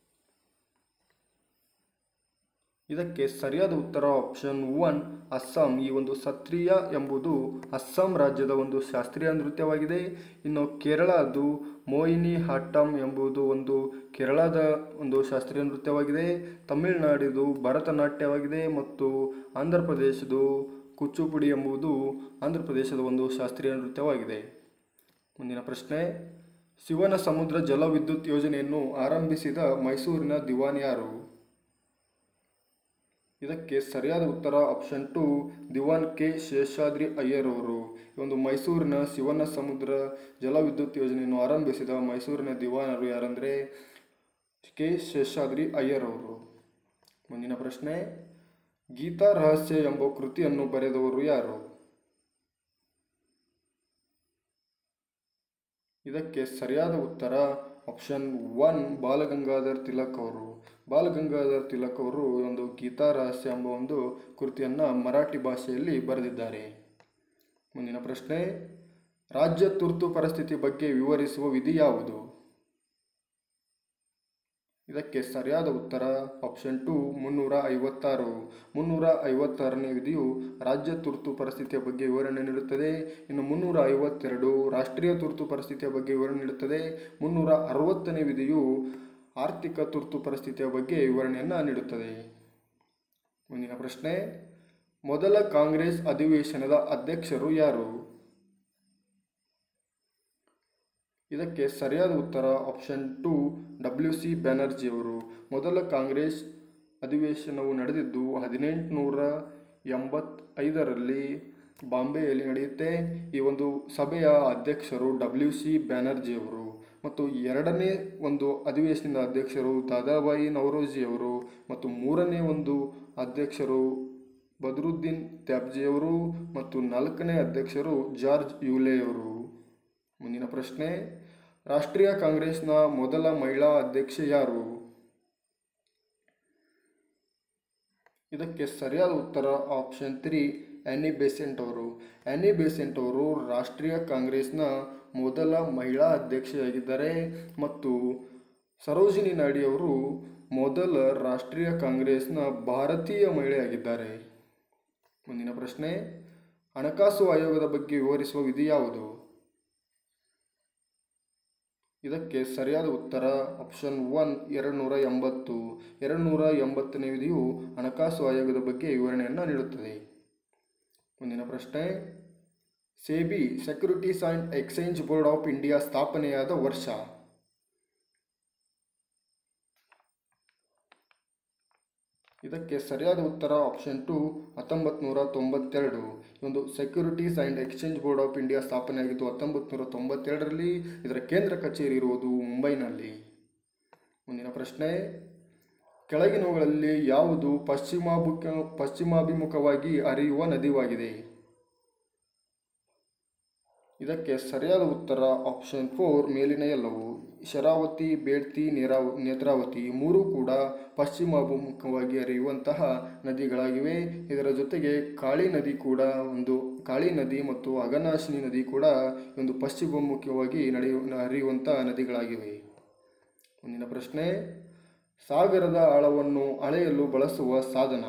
ಇದಕ್ಕೆ ಸರಿಯಾದ ಉತ್ತರ ಆಪ್ಷನ್ ಒನ್ ಅಸ್ಸಾಂ ಈ ಒಂದು ಸತ್ರಿಯ ಎಂಬುದು ಅಸ್ಸಾಂ ರಾಜ್ಯದ ಒಂದು ಶಾಸ್ತ್ರೀಯ ನೃತ್ಯವಾಗಿದೆ ಇನ್ನು ಕೇರಳದ್ದು ಮೋಹಿನಿ ಹಾಟ್ಟಂ ಎಂಬುದು ಒಂದು ಕೇರಳದ ಒಂದು ಶಾಸ್ತ್ರೀಯ ನೃತ್ಯವಾಗಿದೆ ತಮಿಳುನಾಡಿದು ಭರತನಾಟ್ಯವಾಗಿದೆ ಮತ್ತು ಆಂಧ್ರ ಪ್ರದೇಶದು ಕುಚ್ಚುಪುಡಿ ಎಂಬುದು ಆಂಧ್ರ ಪ್ರದೇಶದ ಒಂದು ಶಾಸ್ತ್ರೀಯ ನೃತ್ಯವಾಗಿದೆ ಮುಂದಿನ ಪ್ರಶ್ನೆ ಶಿವನ ಸಮುದ್ರ ಜಲವಿದ್ಯುತ್ ಯೋಜನೆಯನ್ನು ಆರಂಭಿಸಿದ ಮೈಸೂರಿನ ದಿವಾನ್ ಯಾರು ಇದಕ್ಕೆ ಸರಿಯಾದ ಉತ್ತರ option two Dewan K Seshadri Iyer ಅವರು ಈ ಒಂದು ಮೈಸೂರಿನ ಶಿವನ ಸಮುದ್ರ ಜಲವಿದ್ಯುತ್ ಯೋಜನೆಯನ್ನು ಆರಂಭಿಸಿದ ಮೈಸೂರಿನ ದಿವಾನರು ಯಾರಂದರೆ ಕೆ ಶೇಷಾದ್ರಿ ಅಯ್ಯರ್ ಅವರು ಮುಂದಿನ ಪ್ರಶ್ನೆ ಗೀತಾ ರಹಸ್ಯ ಎಂಬ ಕೃತಿಯನ್ನು ಬರೆದವರು ಯಾರು ಇದಕ್ಕೆ ಸರಿಯಾದ ಉತ್ತರ ಆಪ್ಷನ್ ಒನ್ ಬಾಲಗಂಗಾಧರ್ ತಿಲಕ್ ಅವರು ಬಾಲಗಂಗಾಧರ್ ತಿಲಕ್ ಅವರು ಒಂದು ಗೀತಾ ರಹಸ್ಯ ಎಂಬ ಒಂದು ಕೃತಿಯನ್ನು ಮರಾಠಿ ಭಾಷೆಯಲ್ಲಿ ಬರೆದಿದ್ದಾರೆ ಮುಂದಿನ ಪ್ರಶ್ನೆ ರಾಜ್ಯ ತುರ್ತು ಪರಿಸ್ಥಿತಿ ಬಗ್ಗೆ ವಿವರಿಸುವ ವಿಧಿ ಯಾವುದು ಇದಕ್ಕೆ ಸರಿಯಾದ ಉತ್ತರ ಆಪ್ಷನ್ ಟು ಮುನ್ನೂರ ಐವತ್ತಾರು ಮುನ್ನೂರ ಐವತ್ತಾರನೇ ವಿಧಿಯು ರಾಜ್ಯ ತುರ್ತು ಪರಿಸ್ಥಿತಿಯ ಬಗ್ಗೆ ವಿವರಣೆ ನೀಡುತ್ತದೆ ಇನ್ನು ಮುನ್ನೂರ ಐವತ್ತೆರಡು ರಾಷ್ಟ್ರೀಯ ತುರ್ತು ಪರಿಸ್ಥಿತಿಯ ಬಗ್ಗೆ ವಿವರಣೆ ನೀಡುತ್ತದೆ ಮುನ್ನೂರ ಅರವತ್ತನೇ ವಿಧಿಯು ಆರ್ಥಿಕ ತುರ್ತು ಪರಿಸ್ಥಿತಿಯ ಬಗ್ಗೆ ವಿವರಣೆಯನ್ನು ನೀಡುತ್ತದೆ ಮುಂದಿನ ಪ್ರಶ್ನೆ ಮೊದಲ ಕಾಂಗ್ರೆಸ್ ಅಧಿವೇಶನದ ಅಧ್ಯಕ್ಷರು ಯಾರು ಇದಕ್ಕೆ ಸರಿಯಾದ ಉತ್ತರ option two W C Banerjee ಅವರು ಮೊದಲ ಕಾಂಗ್ರೆಸ್ ಅಧಿವೇಶನವು ನಡೆದಿದ್ದು ಹದಿನೆಂಟುನೂರ ಎಂಬತ್ತೈದರಲ್ಲಿ ಬಾಂಬೆಯಲ್ಲಿ ನಡೆಯುತ್ತೆ ಈ ಒಂದು ಸಭೆಯ ಅಧ್ಯಕ್ಷರು ಡಬ್ಲ್ಯೂ ಸಿ ಬ್ಯಾನರ್ಜಿ ಅವರು ಮತ್ತು ಎರಡನೇ ಒಂದು ಅಧಿವೇಶನದ ಅಧ್ಯಕ್ಷರು ದಾದಾಬಾಯಿ ನವರೋಜಿ ಅವರು ಮತ್ತು ಮೂರನೇ ಒಂದು ಅಧ್ಯಕ್ಷರು ಬದ್ರುದ್ದೀನ್ ತ್ಯಾಬ್ಜಿಯವರು ಮತ್ತು ನಾಲ್ಕನೇ ಅಧ್ಯಕ್ಷರು ಜಾರ್ಜ್ ಯೂಲೆಯವರು ಮುಂದಿನ ಪ್ರಶ್ನೆ ರಾಷ್ಟ್ರೀಯ ಕಾಂಗ್ರೆಸ್ನ ಮೊದಲ ಮಹಿಳಾ ಅಧ್ಯಕ್ಷೆ ಯಾರು ಇದಕ್ಕೆ ಸರಿಯಾದ ಉತ್ತರ ಆಪ್ಷನ್ ತ್ರೀ ಆ್ಯನಿ ಬೆಸೆಂಟ್ ಅವರು ಆ್ಯನಿ ಬೆಸೆಂಟ್ ಅವರು ರಾಷ್ಟ್ರೀಯ ಕಾಂಗ್ರೆಸ್ನ ಮೊದಲ ಮಹಿಳಾ ಅಧ್ಯಕ್ಷೆಯಾಗಿದ್ದಾರೆ ಮತ್ತು ಸರೋಜಿನಿ ನಾಯ್ಡು ಅವರು ಮೊದಲ ರಾಷ್ಟ್ರೀಯ ಕಾಂಗ್ರೆಸ್ನ ಭಾರತೀಯ ಮಹಿಳೆಯಾಗಿದ್ದಾರೆ ಮುಂದಿನ ಪ್ರಶ್ನೆ ಹಣಕಾಸು ಆಯೋಗದ ಬಗ್ಗೆ ವಿವರಿಸುವ ವಿಧಿ ಯಾವುದು ಇದಕ್ಕೆ ಸರಿಯಾದ ಉತ್ತರ ಆಪ್ಷನ್ ಒನ್ ಎರಡು ನೂರ ಎಂಬತ್ತು ಎರಡು ನೂರ ಎಂಬತ್ತನೇ ವಿಧಿಯು ಹಣಕಾಸು ಆಯೋಗದ ಬಗ್ಗೆ ವಿವರಣೆಯನ್ನು ನೀಡುತ್ತದೆ ಮುಂದಿನ ಪ್ರಶ್ನೆ SEBI securities and exchange board of India ಸ್ಥಾಪನೆಯಾದ ವರ್ಷ ಇದಕ್ಕೆ ಸರಿಯಾದ ಉತ್ತರ ಆಪ್ಷನ್ ಟು ಹತ್ತೊಂಬತ್ತು ನೂರ ತೊಂಬತ್ತೆರಡು ಈ ಒಂದು securities and exchange board of India ಸ್ಥಾಪನೆಯಾಗಿದ್ದು ಹತ್ತೊಂಬತ್ತು ನೂರ ತೊಂಬತ್ತೆರಡರಲ್ಲಿ ಇದರ ಕೇಂದ್ರ ಕಚೇರಿ ಇರುವುದು ಮುಂಬೈನಲ್ಲಿ ಮುಂದಿನ ಪ್ರಶ್ನೆ ಕೆಳಗಿನವುಗಳಲ್ಲಿ ಯಾವುದು ಪಶ್ಚಿಮಾಭಿಮುಖ ಪಶ್ಚಿಮಾಭಿಮುಖವಾಗಿ ಹರಿಯುವ ನದಿಯಾಗಿದೆ ಇದಕ್ಕೆ ಸರಿಯಾದ ಉತ್ತರ ಆಪ್ಷನ್ ಫೋರ್ ಮೇಲಿನ ಎಲ್ಲವು ಶರಾವತಿ ಬೇಡ್ತಿ ನೇರಾವ ನೇತ್ರಾವತಿ ಮೂರೂ ಕೂಡ ಪಶ್ಚಿಮಾಭಿಮುಖವಾಗಿ ಹರಿಯುವಂತಹ ನದಿಗಳಾಗಿವೆ ಇದರ ಜೊತೆಗೆ ಕಾಳಿ ನದಿ ಕೂಡ ಒಂದು ಕಾಳಿ ನದಿ ಮತ್ತು ಅಘನಾಶಿನಿ ನದಿ ಕೂಡ ಒಂದು ಪಶ್ಚಿಮಮುಖವಾಗಿ ನಡೆಯುವ ಹರಿಯುವಂಥ ನದಿಗಳಾಗಿವೆ ಮುಂದಿನ ಪ್ರಶ್ನೆ ಸಾಗರದ ಆಳವನ್ನು ಅಳೆಯಲು ಬಳಸುವ ಸಾಧನ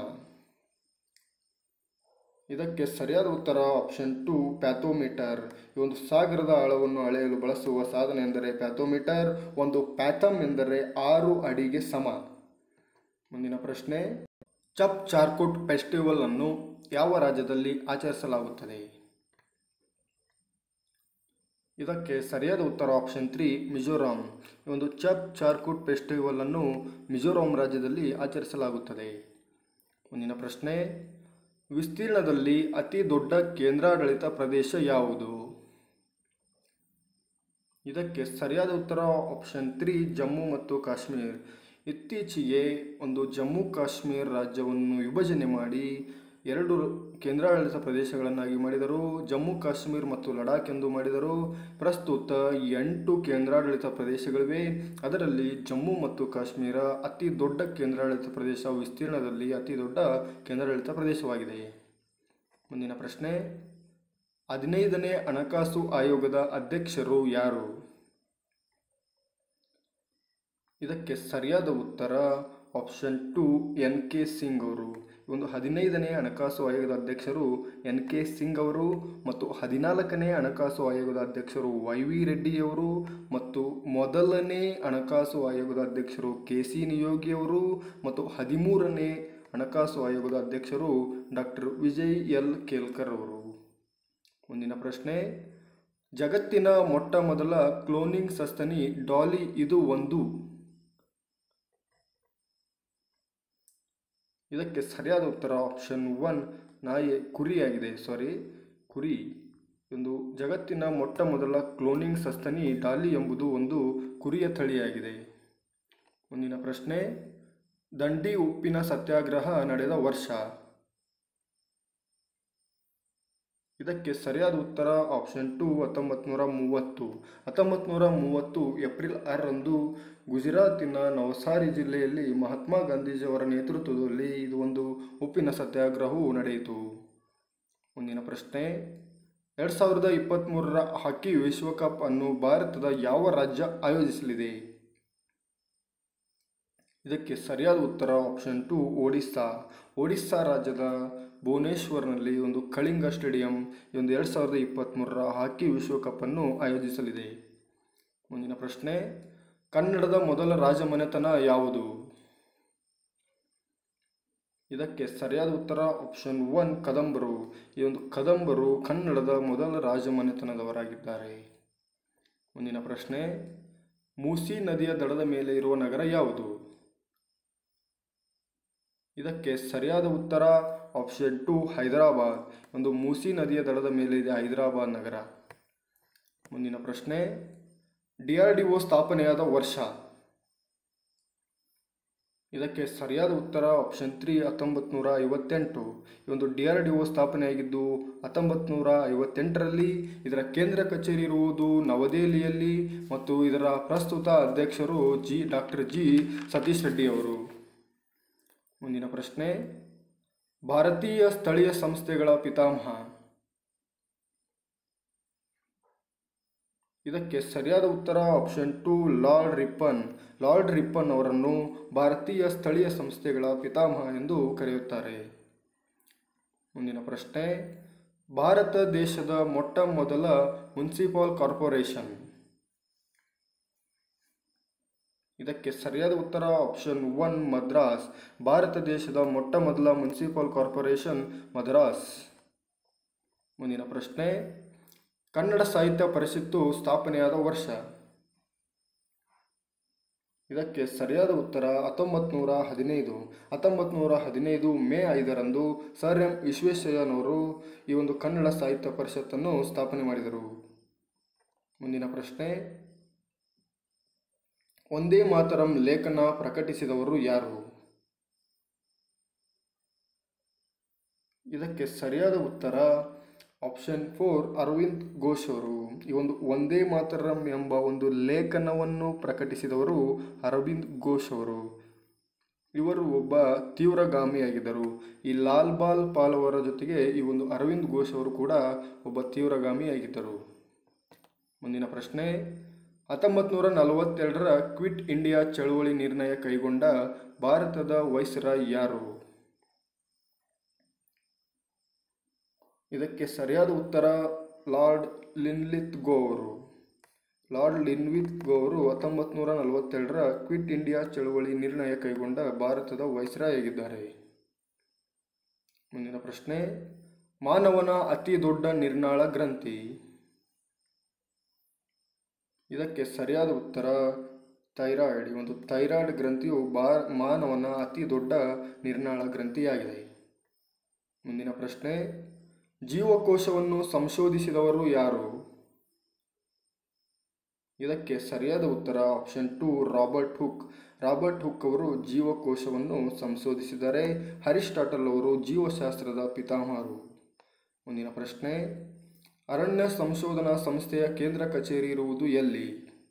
ಇದಕ್ಕೆ ಸರಿಯಾದ ಉತ್ತರ ಆಪ್ಷನ್ ಟು ಪ್ಯಾಥೋಮೀಟರ್ ಈ ಒಂದು ಸಾಗರದ ಆಳವನ್ನು ಅಳೆಯಲು ಬಳಸುವ ಸಾಧನ ಎಂದರೆ ಪ್ಯಾಥೋಮೀಟರ್ ಒಂದು ಪ್ಯಾಥಮ್ ಎಂದರೆ ಆರು ಅಡಿಗೆ ಸಮ ಮುಂದಿನ ಪ್ರಶ್ನೆ ಚಪ್ ಚಾರ್ಕುಟ್ ಫೆಸ್ಟಿವಲ್ ಅನ್ನು ಯಾವ ರಾಜ್ಯದಲ್ಲಿ ಆಚರಿಸಲಾಗುತ್ತದೆ ಇದಕ್ಕೆ ಸರಿಯಾದ ಉತ್ತರ ಆಪ್ಷನ್ ತ್ರೀ ಮಿಜೋರಾಂ ಈ ಒಂದು ಚಪ್ ಚಾರ್ಕುಟ್ ಫೆಸ್ಟಿವಲ್ ಅನ್ನು ಮಿಜೋರಾಂ ರಾಜ್ಯದಲ್ಲಿ ಆಚರಿಸಲಾಗುತ್ತದೆ ಮುಂದಿನ ಪ್ರಶ್ನೆ ವಿಸ್ತೀರ್ಣದಲ್ಲಿ ಅತಿ ದೊಡ್ಡ ಕೇಂದ್ರಾಡಳಿತ ಪ್ರದೇಶ ಯಾವುದು ಇದಕ್ಕೆ ಸರಿಯಾದ ಉತ್ತರ ಆಪ್ಷನ್ ತ್ರೀ ಜಮ್ಮು ಮತ್ತು ಕಾಶ್ಮೀರ್ ಇತ್ತೀಚೆಗೆ ಒಂದು ಜಮ್ಮು ಕಾಶ್ಮೀರ ರಾಜ್ಯವನ್ನು ವಿಭಜನೆ ಮಾಡಿ ಎರಡು ಕೇಂದ್ರಾಡಳಿತ ಪ್ರದೇಶಗಳನ್ನಾಗಿ ಮಾಡಿದರು ಜಮ್ಮು ಕಾಶ್ಮೀರ್ ಮತ್ತು ಲಡಾಖ್ ಎಂದು ಮಾಡಿದರು ಪ್ರಸ್ತುತ ಎಂಟು ಕೇಂದ್ರಾಡಳಿತ ಪ್ರದೇಶಗಳಿವೆ ಅದರಲ್ಲಿ ಜಮ್ಮು ಮತ್ತು ಕಾಶ್ಮೀರ ಅತಿ ದೊಡ್ಡ ಕೇಂದ್ರಾಡಳಿತ ಪ್ರದೇಶ ವಿಸ್ತೀರ್ಣದಲ್ಲಿ ಅತಿ ದೊಡ್ಡ ಕೇಂದ್ರಾಡಳಿತ ಪ್ರದೇಶವಾಗಿದೆ ಮುಂದಿನ ಪ್ರಶ್ನೆ ಹದಿನೈದನೇ ಹಣಕಾಸು ಆಯೋಗದ ಅಧ್ಯಕ್ಷರು ಯಾರು ಇದಕ್ಕೆ ಸರಿಯಾದ ಉತ್ತರ option two N K Singh ಅವರು ಒಂದು ಹದಿನೈದನೇ ಹಣಕಾಸು ಆಯೋಗದ ಅಧ್ಯಕ್ಷರು ಎನ್ ಕೆ ಸಿಂಗ್ ಅವರು ಮತ್ತು ಹದಿನಾಲ್ಕನೇ ಹಣಕಾಸು ಆಯೋಗದ ಅಧ್ಯಕ್ಷರು ವೈ ವಿ ರೆಡ್ಡಿಯವರು ಮತ್ತು ಮೊದಲನೇ ಹಣಕಾಸು ಆಯೋಗದ ಅಧ್ಯಕ್ಷರು ಕೆ ಸಿ ನಿಯೋಗಿ ಅವರು ಮತ್ತು ಹದಿಮೂರನೇ ಹಣಕಾಸು ಆಯೋಗದ ಅಧ್ಯಕ್ಷರು ಡಾಕ್ಟರ್ ವಿಜಯ್ ಎಲ್ ಕೇಲ್ಕರ್ ಅವರು ಮುಂದಿನ ಪ್ರಶ್ನೆ ಜಗತ್ತಿನ ಮೊಟ್ಟ ಮೊದಲ ಕ್ಲೋನಿಂಗ್ ಸಸ್ತನಿ ಡಾಲಿ ಇದು ಒಂದು ಇದಕ್ಕೆ ಸರಿಯಾದ ಉತ್ತರ ಆಪ್ಷನ್ ಒನ್ ನಾಯಿ ಕುರಿಯಾಗಿದೆ ಸಾರಿ ಕುರಿ ಒಂದು ಜಗತ್ತಿನ ಮೊಟ್ಟ ಮೊದಲ ಕ್ಲೋನಿಂಗ್ ಸಸ್ತನಿ ಡಾಲಿ ಎಂಬುದು ಒಂದು ಕುರಿಯ ತಳಿಯಾಗಿದೆ ಮುಂದಿನ ಪ್ರಶ್ನೆ ದಂಡಿ ಉಪ್ಪಿನ ಸತ್ಯಾಗ್ರಹ ನಡೆದ ವರ್ಷ ಇದಕ್ಕೆ ಸರಿಯಾದ ಉತ್ತರ ಆಪ್ಷನ್ ಟು ಹತ್ತೊಂಬತ್ತು ನೂರ ಮೂವತ್ತು ಹತ್ತೊಂಬತ್ತು ನೂರ ಮೂವತ್ತು ಏಪ್ರಿಲ್ ಆರರಂದು ಗುಜರಾತಿನ ನವಸಾರಿ ಜಿಲ್ಲೆಯಲ್ಲಿ ಮಹಾತ್ಮ ಗಾಂಧೀಜಿಯವರ ನೇತೃತ್ವದಲ್ಲಿ ಇದು ಒಂದು ಉಪ್ಪಿನ ಸತ್ಯಾಗ್ರಹವು ನಡೆಯಿತು ಮುಂದಿನ ಪ್ರಶ್ನೆ ಎರಡು ಸಾವಿರದ ಇಪ್ಪತ್ತ್ಮೂರರ ಹಾಕಿ ವಿಶ್ವಕಪ್ ಅನ್ನು ಭಾರತದ ಯಾವ ರಾಜ್ಯ ಆಯೋಜಿಸಲಿದೆ ಇದಕ್ಕೆ ಸರಿಯಾದ ಉತ್ತರ ಆಪ್ಷನ್ ಟು ಒಡಿಸ್ಸಾ ಒಡಿಸ್ಸಾ ರಾಜ್ಯದ ಭುವನೇಶ್ವರ್ನಲ್ಲಿ ಒಂದು ಕಳಿಂಗ ಸ್ಟೇಡಿಯಂ ಈ ಒಂದು ಎರಡು ಸಾವಿರದ ಇಪ್ಪತ್ತ್ಮೂರರ ಹಾಕಿ ವಿಶ್ವಕಪ್ಪನ್ನು ಆಯೋಜಿಸಲಿದೆ ಮುಂದಿನ ಪ್ರಶ್ನೆ ಕನ್ನಡದ ಮೊದಲ ರಾಜಮನೆತನ ಯಾವುದು ಇದಕ್ಕೆ ಸರಿಯಾದ ಉತ್ತರ ಆಪ್ಷನ್ ಒನ್ ಕದಂಬರು ಈ ಒಂದು ಕದಂಬರು ಕನ್ನಡದ ಮೊದಲ ರಾಜಮನೆತನದವರಾಗಿದ್ದಾರೆ ಮುಂದಿನ ಪ್ರಶ್ನೆ ಮೂಸಿ ನದಿಯ ದಡದ ಮೇಲೆ ಇರುವ ನಗರ ಯಾವುದು ಇದಕ್ಕೆ ಸರಿಯಾದ ಉತ್ತರ ಆಪ್ಷನ್ ಟು ಹೈದರಾಬಾದ್ ಒಂದು ಮೂಸಿ ನದಿಯ ದಡದ ಮೇಲೆ ಇದೆ ಹೈದರಾಬಾದ್ ನಗರ ಮುಂದಿನ ಪ್ರಶ್ನೆ ಡಿ ಆರ್ ಡಿ ಒ ಸ್ಥಾಪನೆಯಾದ ವರ್ಷ ಇದಕ್ಕೆ ಸರಿಯಾದ ಉತ್ತರ ಆಪ್ಷನ್ ತ್ರೀ ಹತ್ತೊಂಬತ್ತು ನೂರ ಐವತ್ತೆಂಟು ಈ ಒಂದು ಡಿ ಆರ್ ಡಿ ಒ ಸ್ಥಾಪನೆಯಾಗಿದ್ದು ಹತ್ತೊಂಬತ್ತು ನೂರ ಐವತ್ತೆಂಟರಲ್ಲಿ ಇದರ ಕೇಂದ್ರ ಕಚೇರಿ ಇರುವುದು ನವದೆಹಲಿಯಲ್ಲಿ ಮತ್ತು ಇದರ ಪ್ರಸ್ತುತ ಅಧ್ಯಕ್ಷರು G doctor G Satish Reddy ಅವರು ಮುಂದಿನ ಪ್ರಶ್ನೆ ಭಾರತೀಯ ಸ್ಥಳೀಯ ಸಂಸ್ಥೆಗಳ ಪಿತಾಮಹ ಇದಕ್ಕೆ ಸರಿಯಾದ ಉತ್ತರ option two Lord Ripon Lord Ripon ಅವರನ್ನು ಭಾರತೀಯ ಸ್ಥಳೀಯ ಸಂಸ್ಥೆಗಳ ಪಿತಾಮಹ ಎಂದು ಕರೆಯುತ್ತಾರೆ ಮುಂದಿನ ಪ್ರಶ್ನೆ ಭಾರತ ದೇಶದ ಮೊಟ್ಟ ಮೊದಲ ಮುನ್ಸಿಪಲ್ ಕಾರ್ಪೊರೇಷನ್ ಇದಕ್ಕೆ ಸರಿಯಾದ ಉತ್ತರ ಆಪ್ಷನ್ ಒನ್ ಮದ್ರಾಸ್ ಭಾರತ ದೇಶದ ಮೊಟ್ಟ ಮೊದಲ ಮುನ್ಸಿಪಲ್ ಕಾರ್ಪೊರೇಷನ್ ಮದ್ರಾಸ್ ಮುಂದಿನ ಪ್ರಶ್ನೆ ಕನ್ನಡ ಸಾಹಿತ್ಯ ಪರಿಷತ್ತು ಸ್ಥಾಪನೆಯಾದ ವರ್ಷ ಇದಕ್ಕೆ ಸರಿಯಾದ ಉತ್ತರ ಹತ್ತೊಂಬತ್ತು ನೂರ ಹದಿನೈದು ಹತ್ತೊಂಬತ್ತು ನೂರ ಹದಿನೈದು ಮೇ ಐದರಂದು ಸರ್ ಎಂ ವಿಶ್ವೇಶ್ವರಯ್ಯನವರು ಈ ಒಂದು ಕನ್ನಡ ಸಾಹಿತ್ಯ ಪರಿಷತ್ತನ್ನು ಸ್ಥಾಪನೆ ಮಾಡಿದರು ಮುಂದಿನ ಪ್ರಶ್ನೆ ಒಂದೇ ಮಾತರಂ ಲೇಖನ ಪ್ರಕಟಿಸಿದವರು ಯಾರು ಇದಕ್ಕೆ ಸರಿಯಾದ ಉತ್ತರ ಆಪ್ಷನ್ ಫೋರ್ ಅರವಿಂದ್ ಘೋಷ್ ಅವರು ಈ ಒಂದು ಒಂದೇ ಮಾತರಂ ಎಂಬ ಒಂದು ಲೇಖನವನ್ನು ಪ್ರಕಟಿಸಿದವರು ಅರವಿಂದ್ ಘೋಷ್ ಅವರು ಇವರು ಒಬ್ಬ ತೀವ್ರಗಾಮಿಯಾಗಿದ್ದರು ಈ ಲಾಲ್ ಬಾಲ್ ಪಾಲ್ ಅವರ ಜೊತೆಗೆ ಈ ಒಂದು ಅರವಿಂದ್ ಘೋಷ್ ಅವರು ಕೂಡ ಒಬ್ಬ ತೀವ್ರಗಾಮಿಯಾಗಿದ್ದರು ಮುಂದಿನ ಪ್ರಶ್ನೆ ಹತ್ತೊಂಬತ್ತು ನೂರ ನಲವತ್ತೆರಡರ ಕ್ವಿಟ್ ಇಂಡಿಯಾ ಚಳುವಳಿ ನಿರ್ಣಯ ಕೈಗೊಂಡ ಭಾರತದ ವೈಸ್ರಾಯ್ ಯಾರು ಇದಕ್ಕೆ ಸರಿಯಾದ ಉತ್ತರ ಲಾರ್ಡ್ ಲಿನ್ಲಿತ್ ಗೋ ಅವರು ಲಾರ್ಡ್ ಲಿನ್ವಿತ್ ಗೋ ಅವರು ಹತ್ತೊಂಬತ್ತು ನೂರ ನಲವತ್ತೆರಡರ ಕ್ವಿಟ್ ಇಂಡಿಯಾ ಚಳುವಳಿ ನಿರ್ಣಯ ಕೈಗೊಂಡ ಭಾರತದ ವೈಸ್ರಾಯ್ ಆಗಿದ್ದಾರೆ ಮುಂದಿನ ಪ್ರಶ್ನೆ ಮಾನವನ ಅತಿ ದೊಡ್ಡ ನಿರ್ನಾಳ ಗ್ರಂಥಿ ಇದಕ್ಕೆ ಸರಿಯಾದ ಉತ್ತರ ಥೈರಾಯ್ಡ್ ಈ ಒಂದು ಥೈರಾಯ್ಡ್ ಗ್ರಂಥಿಯು ಬಾ ಮಾನವನ ಅತಿ ದೊಡ್ಡ ನಿರ್ನಾಳ ಗ್ರಂಥಿಯಾಗಿದೆ ಮುಂದಿನ ಪ್ರಶ್ನೆ ಜೀವಕೋಶವನ್ನು ಸಂಶೋಧಿಸಿದವರು ಯಾರು ಇದಕ್ಕೆ ಸರಿಯಾದ ಉತ್ತರ option two Robert Hooke Robert Hooke ಅವರು ಜೀವಕೋಶವನ್ನು ಸಂಶೋಧಿಸಿದ್ದಾರೆ ಅರಿಸ್ಟಾಟಲ್ ಅವರು ಜೀವಶಾಸ್ತ್ರದ ಪಿತಾಮಹರು ಮುಂದಿನ ಪ್ರಶ್ನೆ ಅರಣ್ಯ ಸಂಶೋಧನಾ ಸಂಸ್ಥೆಯ ಕೇಂದ್ರ ಕಚೇರಿ ಇರುವುದು ಎಲ್ಲಿ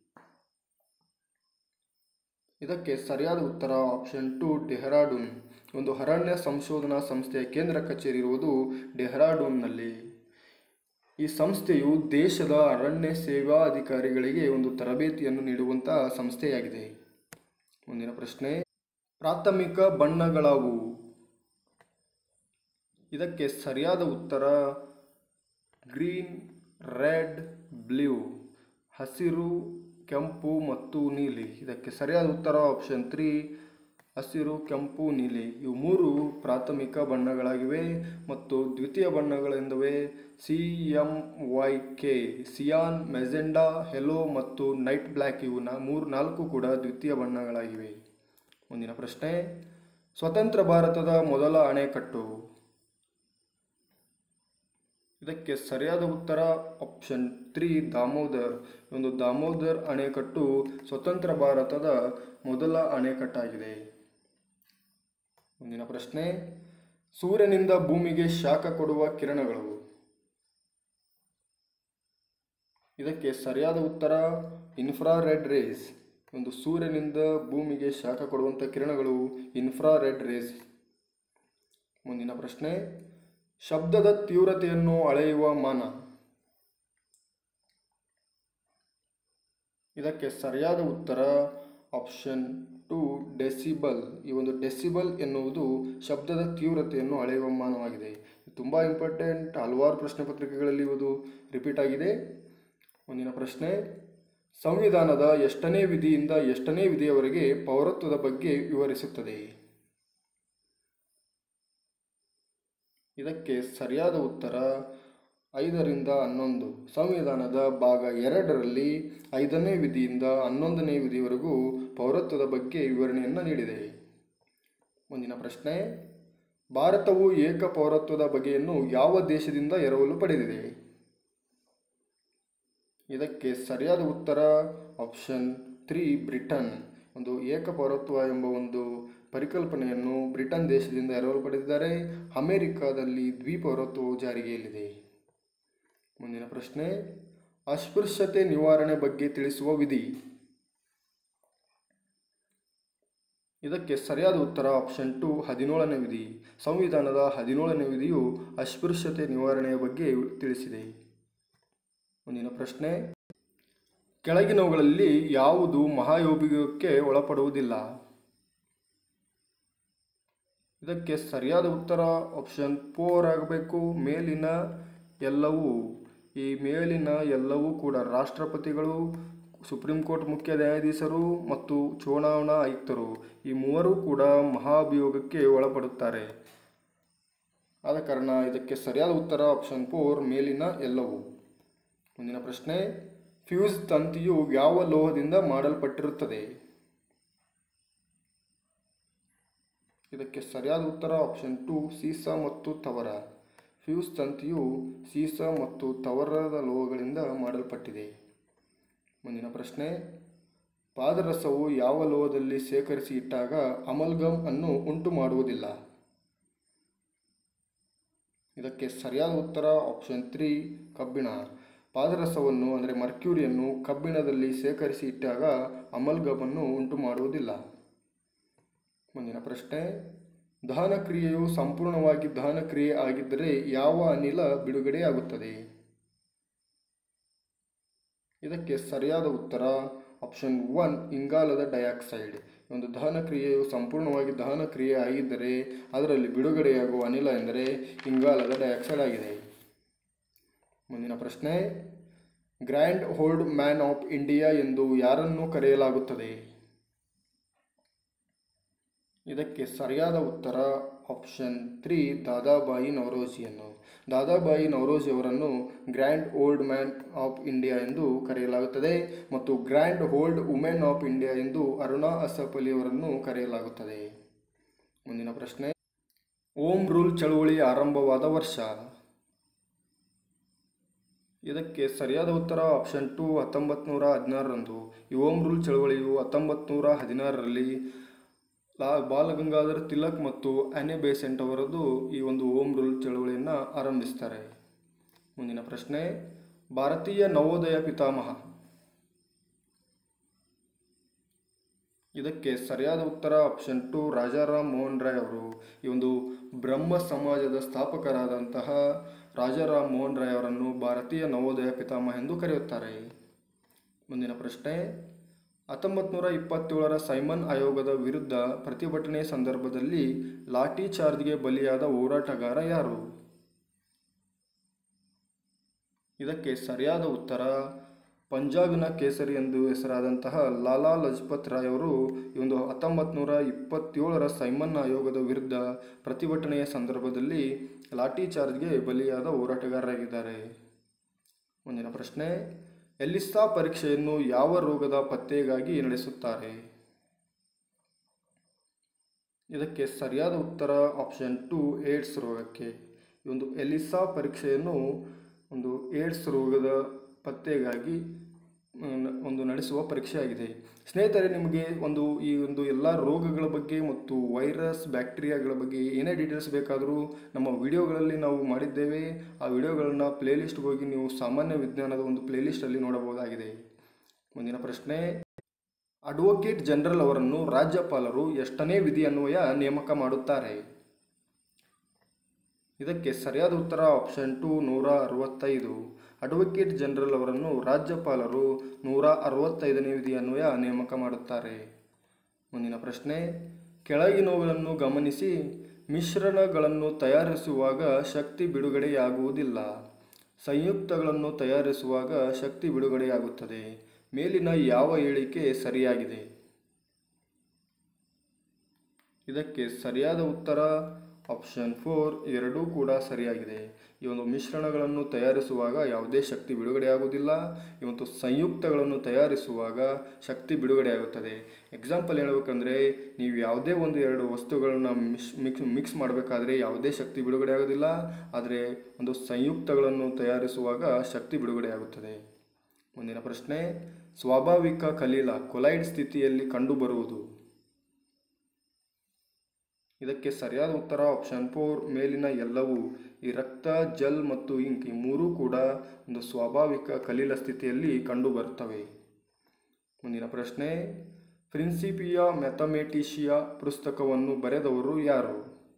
ಇದಕ್ಕೆ ಸರಿಯಾದ ಉತ್ತರ ಆಪ್ಷನ್ ಟು ಡೆಹ್ರಾಡೂನ್ ಒಂದು ಅರಣ್ಯ ಸಂಶೋಧನಾ ಸಂಸ್ಥೆಯ ಕೇಂದ್ರ ಕಚೇರಿ ಇರುವುದು ಡೆಹ್ರಾಡೂನ್ನಲ್ಲಿ ಈ ಸಂಸ್ಥೆಯು ದೇಶದ ಅರಣ್ಯ ಸೇವಾ ಅಧಿಕಾರಿಗಳಿಗೆ ಒಂದು ತರಬೇತಿಯನ್ನು ನೀಡುವಂತಹ ಸಂಸ್ಥೆಯಾಗಿದೆ ಮುಂದಿನ ಪ್ರಶ್ನೆ ಪ್ರಾಥಮಿಕ ಬಣ್ಣಗಳಾವು ಇದಕ್ಕೆ ಸರಿಯಾದ ಉತ್ತರ ಗ್ರೀನ್ ರೆಡ್ ಬ್ಲೂ ಹಸಿರು ಕೆಂಪು ಮತ್ತು ನೀಲಿ ಇದಕ್ಕೆ ಸರಿಯಾದ ಉತ್ತರ ಆಪ್ಷನ್ ತ್ರೀ ಹಸಿರು ಕೆಂಪು ನೀಲಿ ಇವು ಮೂರು ಪ್ರಾಥಮಿಕ ಬಣ್ಣಗಳಾಗಿವೆ ಮತ್ತು ದ್ವಿತೀಯ ಬಣ್ಣಗಳೆಂದವೆ C M Y K cyan magenta yellow ಮತ್ತು ನೈಟ್ ಬ್ಲ್ಯಾಕ್ ಇವು ನಾ ಮೂರು ನಾಲ್ಕು ಕೂಡ ದ್ವಿತೀಯ ಬಣ್ಣಗಳಾಗಿವೆ ಮುಂದಿನ ಪ್ರಶ್ನೆ ಸ್ವತಂತ್ರ ಭಾರತದ ಮೊದಲ ಅಣೆಕಟ್ಟು ಇದಕ್ಕೆ ಸರಿಯಾದ ಉತ್ತರ ಆಪ್ಷನ್ ತ್ರೀ ದಾಮೋದರ್ ಒಂದು ದಾಮೋದರ್ ಅಣೆಕಟ್ಟು ಸ್ವತಂತ್ರ ಭಾರತದ ಮೊದಲ ಅಣೆಕಟ್ಟಾಗಿದೆ ಮುಂದಿನ ಪ್ರಶ್ನೆ ಸೂರ್ಯನಿಂದ ಭೂಮಿಗೆ ಶಾಖ ಕೊಡುವ ಕಿರಣಗಳು ಇದಕ್ಕೆ ಸರಿಯಾದ ಉತ್ತರ ಇನ್ಫ್ರಾರೆಡ್ ರೇಸ್ ಒಂದು ಸೂರ್ಯನಿಂದ ಭೂಮಿಗೆ ಶಾಖ ಕೊಡುವಂಥ ಕಿರಣಗಳು ಇನ್ಫ್ರಾರೆಡ್ ರೇಸ್ ಮುಂದಿನ ಪ್ರಶ್ನೆ ಶಬ್ದದ ತೀವ್ರತೆಯನ್ನು ಅಳೆಯುವ ಮಾನ ಇದಕ್ಕೆ ಸರಿಯಾದ ಉತ್ತರ ಆಪ್ಷನ್ ಟು ಡೆಸಿಬಲ್ ಈ ಒಂದು ಡೆಸಿಬಲ್ ಎನ್ನುವುದು ಶಬ್ದದ ತೀವ್ರತೆಯನ್ನು ಅಳೆಯುವ ಮಾನವಾಗಿದೆ ತುಂಬ ಇಂಪಾರ್ಟೆಂಟ್ ಹಲವಾರು ಪ್ರಶ್ನೆ ಪತ್ರಿಕೆಗಳಲ್ಲಿ ಇದು ರಿಪೀಟ್ ಆಗಿದೆ ಮುಂದಿನ ಪ್ರಶ್ನೆ ಸಂವಿಧಾನದ ಎಷ್ಟನೇ ವಿಧಿಯಿಂದ ಎಷ್ಟನೇ ವಿಧಿಯವರೆಗೆ ಪೌರತ್ವದ ಬಗ್ಗೆ ವಿವರಿಸುತ್ತದೆ ಇದಕ್ಕೆ ಸರಿಯಾದ ಉತ್ತರ ಐದರಿಂದ ಹನ್ನೊಂದು ಸಂವಿಧಾನದ ಭಾಗ ಎರಡರಲ್ಲಿ ಐದನೇ ವಿಧಿಯಿಂದ ಹನ್ನೊಂದನೇ ವಿಧಿವರೆಗೂ ಪೌರತ್ವದ ಬಗ್ಗೆ ವಿವರಣೆಯನ್ನು ನೀಡಿದೆ ಮುಂದಿನ ಪ್ರಶ್ನೆ ಭಾರತವು ಏಕ ಪೌರತ್ವದ ಬಗೆಯನ್ನು ಯಾವ ದೇಶದಿಂದ ಎರವಲು ಪಡೆದಿದೆ ಇದಕ್ಕೆ ಸರಿಯಾದ ಉತ್ತರ ಆಪ್ಷನ್ ತ್ರೀ ಬ್ರಿಟನ್ ಒಂದು ಏಕ ಪೌರತ್ವ ಎಂಬ ಒಂದು ಪರಿಕಲ್ಪನೆಯನ್ನು ಬ್ರಿಟನ್ ದೇಶದಿಂದ ಎರವಲು ಪಡೆದಿದ್ದಾರೆ ಅಮೆರಿಕಾದಲ್ಲಿ ದ್ವಿಪೌರತ್ವವು ಜಾರಿಗೆಯಲ್ಲಿದೆ ಮುಂದಿನ ಪ್ರಶ್ನೆ ಅಸ್ಪೃಶ್ಯತೆ ನಿವಾರಣೆ ಬಗ್ಗೆ ತಿಳಿಸುವ ವಿಧಿ ಇದಕ್ಕೆ ಸರಿಯಾದ ಉತ್ತರ ಆಪ್ಷನ್ ಟು ಹದಿನೇಳನೇ ವಿಧಿ ಸಂವಿಧಾನದ ಹದಿನೇಳನೇ ವಿಧಿಯು ಅಸ್ಪೃಶ್ಯತೆ ನಿವಾರಣೆಯ ಬಗ್ಗೆ ತಿಳಿಸಿದೆ ಮುಂದಿನ ಪ್ರಶ್ನೆ ಕೆಳಗಿನವುಗಳಲ್ಲಿ ಯಾವುದು ಮಹಾಯೋಗಿಯಕ್ಕೆ ಒಳಪಡುವುದಿಲ್ಲ ಇದಕ್ಕೆ ಸರಿಯಾದ ಉತ್ತರ ಆಪ್ಷನ್ ಫೋರ್ ಆಗಬೇಕು ಮೇಲಿನ ಎಲ್ಲವೂ ಈ ಮೇಲಿನ ಎಲ್ಲವೂ ಕೂಡ ರಾಷ್ಟ್ರಪತಿಗಳು ಸುಪ್ರೀಂ ಕೋರ್ಟ್ ಮುಖ್ಯ ನ್ಯಾಯಾಧೀಶರು ಮತ್ತು ಚುನಾವಣಾ ಆಯುಕ್ತರು ಈ ಮೂವರು ಕೂಡ ಮಹಾಭಿಯೋಗಕ್ಕೆ ಒಳಪಡುತ್ತಾರೆ ಆದ ಕಾರಣ ಇದಕ್ಕೆ ಸರಿಯಾದ ಉತ್ತರ ಆಪ್ಷನ್ ಫೋರ್ ಮೇಲಿನ ಎಲ್ಲವೂ ಮುಂದಿನ ಪ್ರಶ್ನೆ ಫ್ಯೂಸ್ ತಂತಿಯು ಯಾವ ಲೋಹದಿಂದ ಮಾಡಲ್ಪಟ್ಟಿರುತ್ತದೆ ಇದಕ್ಕೆ ಸರಿಯಾದ ಉತ್ತರ ಆಪ್ಷನ್ ಟು ಸೀಸ ಮತ್ತು ತವರ ಫ್ಯೂಸ್ ತಂತಿಯು ಸೀಸ ಮತ್ತು ತವರದ ಲೋಹಗಳಿಂದ ಮಾಡಲ್ಪಟ್ಟಿದೆ ಮುಂದಿನ ಪ್ರಶ್ನೆ ಪಾದರಸವು ಯಾವ ಲೋಹದಲ್ಲಿ ಶೇಖರಿಸಿ ಇಟ್ಟಾಗ ಅಮಲ್ಗಮ್ ಅನ್ನು ಉಂಟು ಮಾಡುವುದಿಲ್ಲ ಇದಕ್ಕೆ ಸರಿಯಾದ ಉತ್ತರ ಆಪ್ಷನ್ ತ್ರೀ ಕಬ್ಬಿಣ ಪಾದರಸವನ್ನು ಅಂದರೆ ಮರ್ಕ್ಯೂರಿಯನ್ನು ಕಬ್ಬಿಣದಲ್ಲಿ ಸೇಕರಿಸಿ ಇಟ್ಟಾಗ ಅಮಲ್ಗಮನ್ನು ಉಂಟು ಮಾಡುವುದಿಲ್ಲ ಮುಂದಿನ ಪ್ರಶ್ನೆ ದಹನ ಕ್ರಿಯೆಯು ಸಂಪೂರ್ಣವಾಗಿ ದಹನ ಕ್ರಿಯೆ ಆಗಿದ್ದರೆ ಯಾವ ಅನಿಲ ಬಿಡುಗಡೆಯಾಗುತ್ತದೆ ಇದಕ್ಕೆ ಸರಿಯಾದ ಉತ್ತರ ಆಪ್ಷನ್ ಒನ್ ಇಂಗಾಲದ ಡೈಆಕ್ಸೈಡ್ ಒಂದು ದಹನ ಕ್ರಿಯೆಯು ಸಂಪೂರ್ಣವಾಗಿ ದಹನ ಕ್ರಿಯೆ ಆಗಿದ್ದರೆ ಅದರಲ್ಲಿ ಬಿಡುಗಡೆಯಾಗುವ ಅನಿಲ ಎಂದರೆ ಇಂಗಾಲದ ಡೈಆಕ್ಸೈಡ್ ಆಗಿದೆ ಮುಂದಿನ ಪ್ರಶ್ನೆ grand old man of India ಎಂದು ಯಾರನ್ನು ಕರೆಯಲಾಗುತ್ತದೆ ಇದಕ್ಕೆ ಸರಿಯಾದ ಉತ್ತರ ಆಪ್ಷನ್ ತ್ರೀ ದಾದಾಬಾಯಿ ನವರೋಜಿಯನ್ನು ದಾದಾಬಾಯಿ ನವರೋಜಿ ಅವರನ್ನು grand old man of India ಎಂದು ಕರೆಯಲಾಗುತ್ತದೆ ಮತ್ತು grand old women of India ಎಂದು ಅರುಣಾ ಅಸಫ್ ಅಲಿ ಅವರನ್ನು ಕರೆಯಲಾಗುತ್ತದೆ ಮುಂದಿನ ಪ್ರಶ್ನೆ ಓಂ ರೂಲ್ ಚಳುವಳಿ ಆರಂಭವಾದ ವರ್ಷ ಇದಕ್ಕೆ ಸರಿಯಾದ ಉತ್ತರ ಆಪ್ಷನ್ ಟು ಹತ್ತೊಂಬತ್ತು ನೂರ ಹದಿನಾರರಂದು ಈ ಓಂ ರೂಲ್ ಚಳವಳಿಯು ಹತ್ತೊಂಬತ್ತು ನೂರ ಹದಿನಾರರಲ್ಲಿ ಲಾ ಬಾಲಗಂಗಾಧರ ತಿಲಕ್ ಮತ್ತು ಆನೆ ಬೇಸೆಂಟ್ ಅವರದ್ದು ಈ ಒಂದು ಓಂ ರೂಲ್ ಚಳವಳಿಯನ್ನು ಆರಂಭಿಸ್ತಾರೆ ಮುಂದಿನ ಪ್ರಶ್ನೆ ಭಾರತೀಯ ನವೋದಯ ಪಿತಾಮಹ ಇದಕ್ಕೆ ಸರಿಯಾದ ಉತ್ತರ ಆಪ್ಷನ್ ಟು ರಾಜಾರಾಮ್ ಮೋಹನ್ ರಾಯ್ ಅವರು ಈ ಒಂದು ಬ್ರಹ್ಮ ಸಮಾಜದ ಸ್ಥಾಪಕರಾದಂತಹ ರಾಜಾರಾಮ್ ಮೋಹನ್ ರಾಯ್ ಅವರನ್ನು ಭಾರತೀಯ ನವೋದಯ ಪಿತಾಮಹ ಎಂದು ಕರೆಯುತ್ತಾರೆ ಮುಂದಿನ ಪ್ರಶ್ನೆ ಹತ್ತೊಂಬತ್ತು ನೂರ ಇಪ್ಪತ್ತೇಳರ ಸೈಮನ್ ಆಯೋಗದ ವಿರುದ್ಧ ಪ್ರತಿಭಟನೆ ಸಂದರ್ಭದಲ್ಲಿ ಲಾಠಿ ಚಾರ್ಜ್ಗೆ ಬಲಿಯಾದ ಹೋರಾಟಗಾರ ಯಾರು ಇದಕ್ಕೆ ಸರಿಯಾದ ಉತ್ತರ ಪಂಜಾಬ್ನ ಕೇಸರಿ ಎಂದು ಹೆಸರಾದಂತಹ ಲಾಲಾ ಲಜಪತ್ ರಾಯ್ ಅವರು ಈ ಒಂದು ಹತ್ತೊಂಬತ್ತು ನೂರ ಇಪ್ಪತ್ತೇಳರ ಸೈಮನ್ ಆಯೋಗದ ವಿರುದ್ಧ ಪ್ರತಿಭಟನೆಯ ಸಂದರ್ಭದಲ್ಲಿ ಲಾಠಿ ಚಾರ್ಜ್ಗೆ ಬಲಿಯಾದ ಹೋರಾಟಗಾರರಾಗಿದ್ದಾರೆ ಮುಂದಿನ ಪ್ರಶ್ನೆ ಎಲ್ಲಿಸ್ತಾ ಪರೀಕ್ಷೆಯನ್ನು ಯಾವ ರೋಗದ ಪತ್ತೆಗಾಗಿ ನಡೆಸುತ್ತಾರೆ ಇದಕ್ಕೆ ಸರಿಯಾದ ಉತ್ತರ ಆಪ್ಷನ್ ಟು ಏಡ್ಸ್ ರೋಗಕ್ಕೆ ಈ ಒಂದು ಎಲಿಸಾ ಪರೀಕ್ಷೆಯನ್ನು ಒಂದು ಏಡ್ಸ್ ರೋಗದ ಪತ್ತೆಗಾಗಿ ಮ್, ಒಂದು ನಡೆಸುವ ಪರೀಕ್ಷೆಯಾಗಿದೆ ಸ್ನೇಹಿತರೆ ನಿಮಗೆ ಒಂದು ಈ ಒಂದು ಎಲ್ಲ ರೋಗಗಳ ಬಗ್ಗೆ ಮತ್ತು ವೈರಸ್ ಬ್ಯಾಕ್ಟೀರಿಯಾಗಳ ಬಗ್ಗೆ ಏನೇ ಡೀಟೇಲ್ಸ್ ಬೇಕಾದರೂ ನಮ್ಮ ವಿಡಿಯೋಗಳಲ್ಲಿ ನಾವು ಮಾಡಿದ್ದೇವೆ ಆ ವಿಡಿಯೋಗಳನ್ನು ಪ್ಲೇಲಿಸ್ಟ್ಗೆ ಹೋಗಿ ನೀವು ಸಾಮಾನ್ಯ ವಿಜ್ಞಾನದ ಒಂದು ಪ್ಲೇಲಿಸ್ಟಲ್ಲಿ ನೋಡಬಹುದಾಗಿದೆ ಮುಂದಿನ ಪ್ರಶ್ನೆ ಅಡ್ವೊಕೇಟ್ ಜನರಲ್ ಅವರನ್ನು ರಾಜ್ಯಪಾಲರು ಎಷ್ಟನೇ ವಿಧಿ ಅನ್ವಯ ನೇಮಕ ಮಾಡುತ್ತಾರೆ ಇದಕ್ಕೆ ಸರಿಯಾದ ಉತ್ತರ ಆಪ್ಷನ್ ಟು ನೂರ ಅರವತ್ತೈದು ಅಡ್ವೊಕೇಟ್ ಜನರಲ್ ಅವರನ್ನು ರಾಜ್ಯಪಾಲರು ನೂರ ಅರವತ್ತೈದನೇ ವಿಧಿ ಅನ್ವಯ ನೇಮಕ ಮಾಡುತ್ತಾರೆ ಮುಂದಿನ ಪ್ರಶ್ನೆ ಕೆಳಗಿನವುಗಳನ್ನು ಗಮನಿಸಿ ಮಿಶ್ರಣಗಳನ್ನು ತಯಾರಿಸುವಾಗ ಶಕ್ತಿ ಬಿಡುಗಡೆಯಾಗುವುದಿಲ್ಲ ಸಂಯುಕ್ತಗಳನ್ನು ತಯಾರಿಸುವಾಗ ಶಕ್ತಿ ಬಿಡುಗಡೆಯಾಗುತ್ತದೆ ಮೇಲಿನ ಯಾವ ಹೇಳಿಕೆ ಸರಿಯಾಗಿದೆ ಇದಕ್ಕೆ ಸರಿಯಾದ ಉತ್ತರ ಆಪ್ಷನ್ ಫೋರ್ ಎರಡೂ ಕೂಡ ಸರಿಯಾಗಿದೆ ಈ ಒಂದು ಮಿಶ್ರಣಗಳನ್ನು ತಯಾರಿಸುವಾಗ ಯಾವುದೇ ಶಕ್ತಿ ಬಿಡುಗಡೆಯಾಗುವುದಿಲ್ಲ ಈ ಒಂದು ಸಂಯುಕ್ತಗಳನ್ನು ತಯಾರಿಸುವಾಗ ಶಕ್ತಿ ಬಿಡುಗಡೆಯಾಗುತ್ತದೆ ಎಕ್ಸಾಂಪಲ್ ಹೇಳಬೇಕಂದ್ರೆ ನೀವು ಯಾವುದೇ ಒಂದು ಎರಡು ವಸ್ತುಗಳನ್ನ ಮಿಶ್ ಮಿಕ್ಸ್ ಮಿಕ್ಸ್ ಮಾಡಬೇಕಾದ್ರೆ ಯಾವುದೇ ಶಕ್ತಿ ಬಿಡುಗಡೆಯಾಗೋದಿಲ್ಲ ಆದರೆ ಒಂದು ಸಂಯುಕ್ತಗಳನ್ನು ತಯಾರಿಸುವಾಗ ಶಕ್ತಿ ಬಿಡುಗಡೆಯಾಗುತ್ತದೆ ಮುಂದಿನ ಪ್ರಶ್ನೆ ಸ್ವಾಭಾವಿಕ ಕಲೀಲ ಕೊಲೈಡ್ ಸ್ಥಿತಿಯಲ್ಲಿ ಕಂಡುಬರುವುದು ಇದಕ್ಕೆ ಸರಿಯಾದ ಉತ್ತರ ಆಪ್ಷನ್ ಫೋರ್ ಮೇಲಿನ ಎಲ್ಲವೂ ಈ ರಕ್ತ ಜಲ್ ಮತ್ತು ಇಂಕ್ ಈ ಮೂರೂ ಕೂಡ ಒಂದು ಸ್ವಾಭಾವಿಕ ಕಲೀಲ ಸ್ಥಿತಿಯಲ್ಲಿ ಕಂಡುಬರುತ್ತವೆ ಮುಂದಿನ ಪ್ರಶ್ನೆ ಪ್ರಿನ್ಸಿಪಿಯಾ ಮ್ಯಾಥಮೆಟಿಷಿಯಾ ಪುಸ್ತಕವನ್ನು ಬರೆದವರು ಯಾರು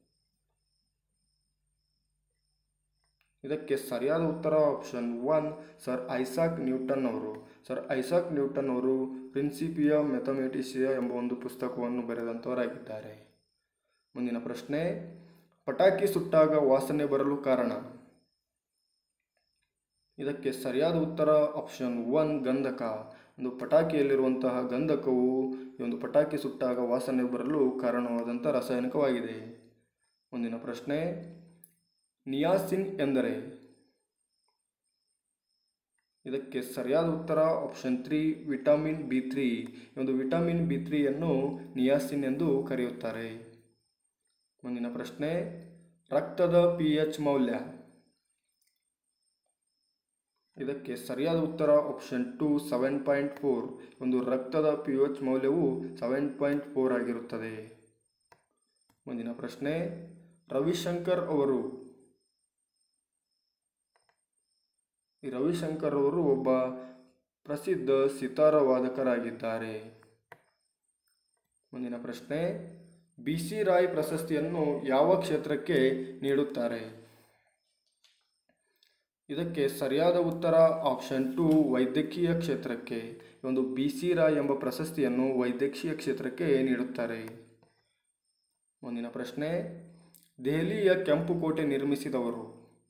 ಇದಕ್ಕೆ ಸರಿಯಾದ ಉತ್ತರ option one sir Isaac Newton ಅವರು ಸರ್ ಐಸಾಕ್ ನ್ಯೂಟನ್ ಅವರು ಪ್ರಿನ್ಸಿಪಿಯಾ ಮ್ಯಾಥಮೆಟಿಷಿಯಾ ಎಂಬ ಒಂದು ಪುಸ್ತಕವನ್ನು ಬರೆದಂಥವರಾಗಿದ್ದಾರೆ ಮುಂದಿನ ಪ್ರಶ್ನೆ ಪಟಾಕಿ ಸುಟ್ಟಾಗ ವಾಸನೆ ಬರಲು ಕಾರಣ ಇದಕ್ಕೆ ಸರಿಯಾದ ಉತ್ತರ ಆಪ್ಷನ್ ಒನ್ ಗಂಧಕ ಒಂದು ಪಟಾಕಿಯಲ್ಲಿರುವಂತಹ ಗಂಧಕವು ಈ ಒಂದು ಪಟಾಕಿ ಸುಟ್ಟಾಗ ವಾಸನೆ ಬರಲು ಕಾರಣವಾದಂಥ ರಾಸಾಯನಿಕವಾಗಿದೆ ಮುಂದಿನ ಪ್ರಶ್ನೆ ನಿಯಾಸಿನ್ ಎಂದರೆ ಇದಕ್ಕೆ ಸರಿಯಾದ ಉತ್ತರ option three vitamin B three ಒಂದು ವಿಟಮಿನ್ ಬಿ ತ್ರೀಯನ್ನು ನಿಯಾಸಿನ್ ಎಂದು ಕರೆಯುತ್ತಾರೆ ಮುಂದಿನ ಪ್ರಶ್ನೆ ರಕ್ತದ ಪಿ ಎಚ್ ಮೌಲ್ಯ ಇದಕ್ಕೆ ಸರಿಯಾದ ಉತ್ತರ option two seven point four ಒಂದು ರಕ್ತದ ಪಿ ಎಚ್ ಮೌಲ್ಯವು ಸೆವೆನ್ ಪಾಯಿಂಟ್ ಫೋರ್ ಆಗಿರುತ್ತದೆ ಮುಂದಿನ ಪ್ರಶ್ನೆ ರವಿಶಂಕರ್ ಅವರು ಈ ರವಿಶಂಕರ್ ಅವರು ಒಬ್ಬ ಪ್ರಸಿದ್ಧ ಸಿತಾರ ವಾದಕರಾಗಿದ್ದಾರೆ ಮುಂದಿನ ಪ್ರಶ್ನೆ ಬಿ ಸಿ ರಾಯ್ ಪ್ರಶಸ್ತಿಯನ್ನು ಯಾವ ಕ್ಷೇತ್ರಕ್ಕೆ ನೀಡುತ್ತಾರೆ ಇದಕ್ಕೆ ಸರಿಯಾದ ಉತ್ತರ ಆಪ್ಷನ್ ಟು ವೈದ್ಯಕೀಯ ಕ್ಷೇತ್ರಕ್ಕೆ ಈ ಒಂದು ಬಿ ಸಿ ರಾಯ್ ಎಂಬ ಪ್ರಶಸ್ತಿಯನ್ನು ವೈದ್ಯಕೀಯ ಕ್ಷೇತ್ರಕ್ಕೆ ನೀಡುತ್ತಾರೆ ಮುಂದಿನ ಪ್ರಶ್ನೆ ದೆಹಲಿಯ ಕೆಂಪು ಕೋಟೆ ನಿರ್ಮಿಸಿದವರು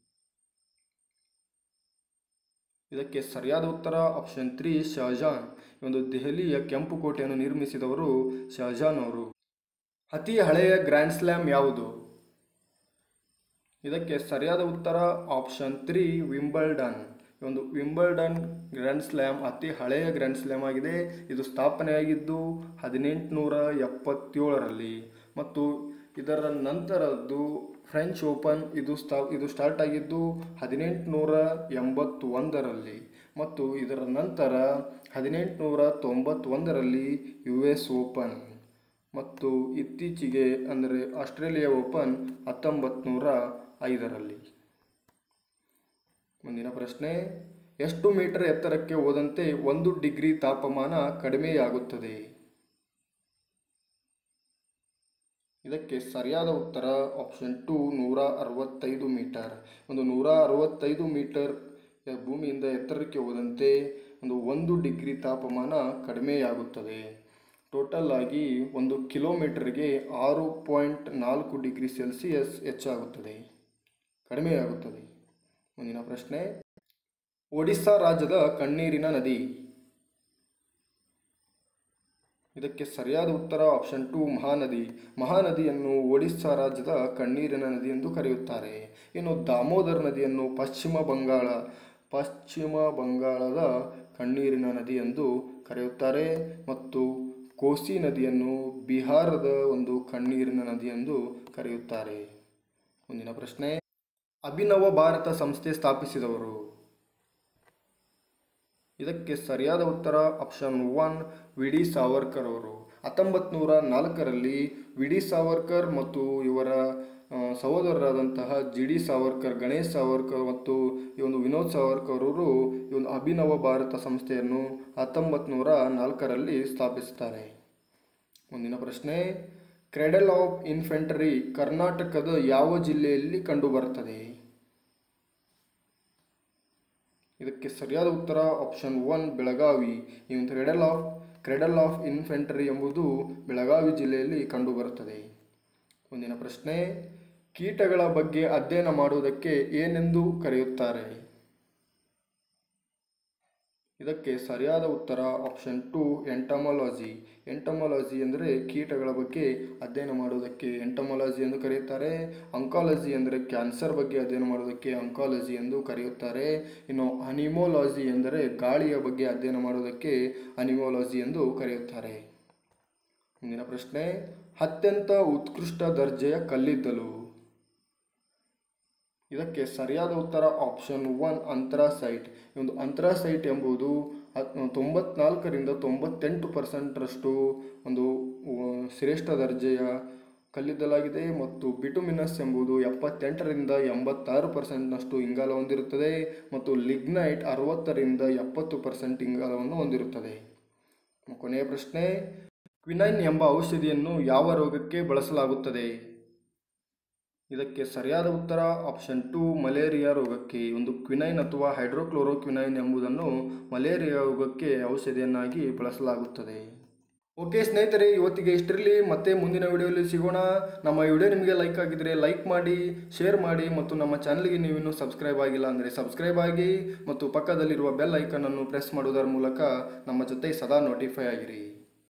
ಇದಕ್ಕೆ ಸರಿಯಾದ ಉತ್ತರ ಆಪ್ಷನ್ ತ್ರೀ ಶಹಜಾನ್ ಈ ಒಂದು ದೆಹಲಿಯ ಕೆಂಪು ಕೋಟೆಯನ್ನು ನಿರ್ಮಿಸಿದವರು ಶಹಜಾನ್ ಅವರು ಅತಿ ಹಳೆಯ ಗ್ರ್ಯಾಂಡ್ ಸ್ಲ್ಯಾಮ್ ಯಾವುದು ಇದಕ್ಕೆ ಸರಿಯಾದ ಉತ್ತರ ಆಪ್ಷನ್ ತ್ರೀ ವಿಂಬಲ್ಡನ್ ಈ ಒಂದು ವಿಂಬಲ್ಡನ್ ಗ್ರ್ಯಾಂಡ್ ಸ್ಲ್ಯಾಮ್ ಅತಿ ಹಳೆಯ ಗ್ರ್ಯಾಂಡ್ ಸ್ಲ್ಯಾಮ್ ಆಗಿದೆ ಇದು ಸ್ಥಾಪನೆಯಾಗಿದ್ದು ಹದಿನೆಂಟುನೂರ ಎಪ್ಪತ್ತೇಳರಲ್ಲಿ ಮತ್ತು ಇದರ ನಂತರದ್ದು ಫ್ರೆಂಚ್ ಓಪನ್ ಇದು ಸ್ಥಾ ಇದು ಸ್ಟಾರ್ಟ್ ಆಗಿದ್ದು ಹದಿನೆಂಟುನೂರ ಎಂಬತ್ತೊಂದರಲ್ಲಿ ಮತ್ತು ಇದರ ನಂತರ ಹದಿನೆಂಟುನೂರ ತೊಂಬತ್ತೊಂದರಲ್ಲಿ ಯು ಎಸ್ ಓಪನ್ ಮತ್ತು ಇತ್ತೀಚೆಗೆ ಅಂದರೆ ಆಸ್ಟ್ರೇಲಿಯಾ ಓಪನ್ ಹತ್ತೊಂಬತ್ತು ನೂರ ಐದರಲ್ಲಿ ಮುಂದಿನ ಪ್ರಶ್ನೆ ಎಷ್ಟು ಮೀಟರ್ ಎತ್ತರಕ್ಕೆ ಹೋದಂತೆ ಒಂದು ಡಿಗ್ರಿ ತಾಪಮಾನ ಕಡಿಮೆಯಾಗುತ್ತದೆ ಇದಕ್ಕೆ ಸರಿಯಾದ ಉತ್ತರ ಆಪ್ಷನ್ ಟು ನೂರ ಅರವತ್ತೈದು ಮೀಟರ್ ಒಂದು ನೂರ ಅರವತ್ತೈದು ಮೀಟರ್ ಭೂಮಿಯಿಂದ ಎತ್ತರಕ್ಕೆ ಹೋದಂತೆ ಒಂದು ಒಂದು ಡಿಗ್ರಿ ತಾಪಮಾನ ಕಡಿಮೆಯಾಗುತ್ತದೆ ಟೋಟಲ್ ಆಗಿ ಒಂದು ಕಿಲೋಮೀಟರ್ಗೆ ಆರು ಪಾಯಿಂಟ್ ನಾಲ್ಕು ಡಿಗ್ರಿ ಸೆಲ್ಸಿಯಸ್ ಹೆಚ್ಚಾಗುತ್ತದೆ ಕಡಿಮೆಯಾಗುತ್ತದೆ ಮುಂದಿನ ಪ್ರಶ್ನೆ ಒಡಿಸ್ಸಾ ರಾಜ್ಯದ ಕಣ್ಣೀರಿನ ನದಿ ಇದಕ್ಕೆ ಸರಿಯಾದ ಉತ್ತರ ಆಪ್ಷನ್ ಟು ಮಹಾನದಿ ಮಹಾನದಿಯನ್ನು ಒಡಿಸ್ಸಾ ರಾಜ್ಯದ ಕಣ್ಣೀರಿನ ನದಿ ಎಂದು ಕರೆಯುತ್ತಾರೆ ಇನ್ನು ದಾಮೋದರ್ ನದಿಯನ್ನು ಪಶ್ಚಿಮ ಬಂಗಾಳ ಪಶ್ಚಿಮ ಬಂಗಾಳದ ಕಣ್ಣೀರಿನ ನದಿ ಎಂದು ಕರೆಯುತ್ತಾರೆ ಮತ್ತು ಕೋಸಿ ನದಿಯನ್ನು ಬಿಹಾರದ ಒಂದು ಕಣ್ಣೀರಿನ ನದಿ ಎಂದು ಕರೆಯುತ್ತಾರೆ ಮುಂದಿನ ಪ್ರಶ್ನೆ ಅಭಿನವ ಭಾರತ ಸಂಸ್ಥೆ ಸ್ಥಾಪಿಸಿದವರು ಇದಕ್ಕೆ ಸರಿಯಾದ ಉತ್ತರ option one V D Savarkar ಅವರು ಹತ್ತೊಂಬತ್ತು ನೂರ ನಾಲ್ಕರಲ್ಲಿ ವಿ ಡಿ ಸಾವರ್ಕರ್ ಮತ್ತು ಇವರ ಆ, ಸಹೋದರರಾದಂತಹ ಜಿ ಡಿ ಸಾವರ್ಕರ್ ಗಣೇಶ್ ಸಾವರ್ಕರ್ ಮತ್ತು ಈ ಒಂದು ವಿನೋದ್ ಸಾವರ್ಕರ್ ಅವರು ಈ ಒಂದು ಅಭಿನವ ಭಾರತ ಸಂಸ್ಥೆಯನ್ನು ಹತ್ತೊಂಬತ್ತು ನೂರ ನಾಲ್ಕರಲ್ಲಿ ಸ್ಥಾಪಿಸುತ್ತಾರೆ ಮುಂದಿನ ಪ್ರಶ್ನೆ ಕ್ರೆಡಲ್ ಆಫ್ ಇನ್ಫೆಂಟ್ರಿ ಕರ್ನಾಟಕದ ಯಾವ ಜಿಲ್ಲೆಯಲ್ಲಿ ಕಂಡುಬರುತ್ತದೆ ಇದಕ್ಕೆ ಸರಿಯಾದ ಉತ್ತರ ಆಪ್ಷನ್ ಒನ್ ಬೆಳಗಾವಿ ಈ ಒಂದು cradle of cradle of infantry ಎಂಬುದು ಬೆಳಗಾವಿ ಜಿಲ್ಲೆಯಲ್ಲಿ ಕಂಡುಬರುತ್ತದೆ ಮುಂದಿನ ಪ್ರಶ್ನೆ ಕೀಟಗಳ ಬಗ್ಗೆ ಅಧ್ಯಯನ ಮಾಡುವುದಕ್ಕೆ ಏನೆಂದು ಕರೆಯುತ್ತಾರೆ ಇದಕ್ಕೆ ಸರಿಯಾದ ಉತ್ತರ ಆಪ್ಷನ್ ಟು ಎಂಟಮಾಲಜಿ ಎಂಟಮಾಲಜಿ ಅಂದರೆ ಕೀಟಗಳ ಬಗ್ಗೆ ಅಧ್ಯಯನ ಮಾಡುವುದಕ್ಕೆ ಎಂಟಮಾಲಜಿ ಎಂದು ಕರೆಯುತ್ತಾರೆ ಅಂಕಾಲಜಿ ಅಂದರೆ ಕ್ಯಾನ್ಸರ್ ಬಗ್ಗೆ ಅಧ್ಯಯನ ಮಾಡುವುದಕ್ಕೆ ಅಂಕಾಲಜಿ ಎಂದು ಕರೆಯುತ್ತಾರೆ ಇನ್ನು ಅನಿಮೋಲಾಜಿ ಎಂದರೆ ಗಾಳಿಯ ಬಗ್ಗೆ ಅಧ್ಯಯನ ಮಾಡುವುದಕ್ಕೆ ಅನಿಮೋಲಾಜಿ ಎಂದು ಕರೆಯುತ್ತಾರೆ ಮುಂದಿನ ಪ್ರಶ್ನೆ ಅತ್ಯಂತ ಉತ್ಕೃಷ್ಟ ದರ್ಜೆಯ ಕಲ್ಲಿದ್ದಲು ಇದಕ್ಕೆ ಸರಿಯಾದ ಉತ್ತರ ಆಪ್ಷನ್ ಒನ್ ಅಂತ್ರಾಸೈಟ್ ಈ ಒಂದು ಅಂತ್ರಾಸೈಟ್ ಎಂಬುದು ಹತ್- ತೊಂಬತ್ನಾಲ್ಕರಿಂದ ತೊಂಬತ್ತೆಂಟು ಪರ್ಸೆಂಟ್ರಷ್ಟು ಒಂದು ಆ, ಶ್ರೇಷ್ಠ ದರ್ಜೆಯ ಕಲ್ಲಿದ್ದಲಾಗಿದೆ ಮತ್ತು ಬಿಟುಮಿನಸ್ ಎಂಬುದು ಎಪ್ಪತ್ತೆಂಟರಿಂದ ಎಂಬತ್ತಾರು ಪರ್ಸೆಂಟ್ನಷ್ಟು ಇಂಗಾಲ ಹೊಂದಿರುತ್ತದೆ ಮತ್ತು ಲಿಗ್ನೈಟ್ ಅರವತ್ತರಿಂದ ಎಪ್ಪತ್ತು ಪರ್ಸೆಂಟ್ ಇಂಗಾಲವನ್ನು ಹೊಂದಿರುತ್ತದೆ ಕೊನೆಯ ಪ್ರಶ್ನೆ ಕ್ವಿನೈನ್ ಎಂಬ ಔಷಧಿಯನ್ನು ಯಾವ ರೋಗಕ್ಕೆ ಬಳಸಲಾಗುತ್ತದೆ ಇದಕ್ಕೆ ಸರಿಯಾದ ಉತ್ತರ ಆಪ್ಷನ್ ಟು ಮಲೇರಿಯಾ ರೋಗಕ್ಕೆ ಒಂದು ಕ್ವಿನೈನ್ ಅಥವಾ ಹೈಡ್ರೋಕ್ಲೋರೋಕ್ವಿನೈನ್ ಎಂಬುದನ್ನು ಮಲೇರಿಯಾ ರೋಗಕ್ಕೆ ಔಷಧಿಯನ್ನಾಗಿ ಬಳಸಲಾಗುತ್ತದೆ ಓಕೆ ಸ್ನೇಹಿತರೆ ಇವತ್ತಿಗೆ ಇಷ್ಟರಲ್ಲಿ ಮತ್ತೆ ಮುಂದಿನ ವಿಡಿಯೋಲಿ ಸಿಗೋಣ ನಮ್ಮ ವಿಡಿಯೋ ನಿಮಗೆ ಲೈಕ್ ಆಗಿದ್ರೆ ಲೈಕ್ ಮಾಡಿ ಶೇರ್ ಮಾಡಿ ಮತ್ತು ನಮ್ಮ ಚಾನಲ್ಗೆ ನೀವು ಇನ್ನೂ ಸಬ್ಸ್ಕ್ರೈಬ್ ಆಗಿಲ್ಲ ಅಂದರೆ ಸಬ್ಸ್ಕ್ರೈಬ್ ಆಗಿ ಮತ್ತು ಪಕ್ಕದಲ್ಲಿರುವ ಬೆಲ್ ಐಕನನ್ನು ಪ್ರೆಸ್ ಮಾಡುವುದರ ಮೂಲಕ ನಮ್ಮ ಜೊತೆ ಸದಾ ನೋಟಿಫೈ ಆಗಿರಿ